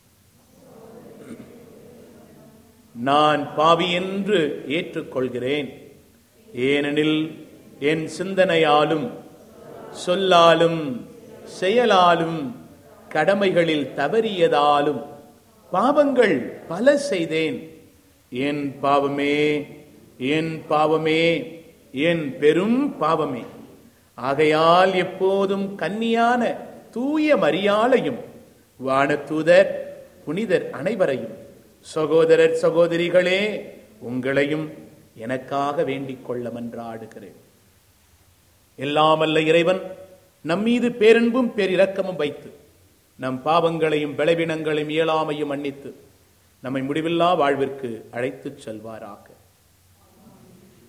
நான் பாவி என்று ஏற்றுக்கொள்கிறேன் ஏனெனில் என் சிந்தனையாலும் சொல்லாலும் செயலாலும் கடமைகளில் தவறியதாலும் பாவங்கள் பல செய்தேன் என் பாவமே என் பாவமே என் பெரும் பாவமே ஆகையால் எப்போதும் கன்னியான தூய மரியாளையும் வானதூதர் புனிதர் அனைவரையும் சகோதரர் சகோதரிகளே உங்களையும் எனக்காக வேண்டிக் கொள்ள மன்றாடுகிறேன் எல்லாமல்ல இறைவன் நம் மீது பேரன்பும் பேரிரக்கமும் வைத்து நம் பாவங்களையும் பலவீனங்களையும் இயலாமையும் மன்னித்து நம்மை முடிவில்லா வாழ்விற்கு அழைத்துச் செல்வாராக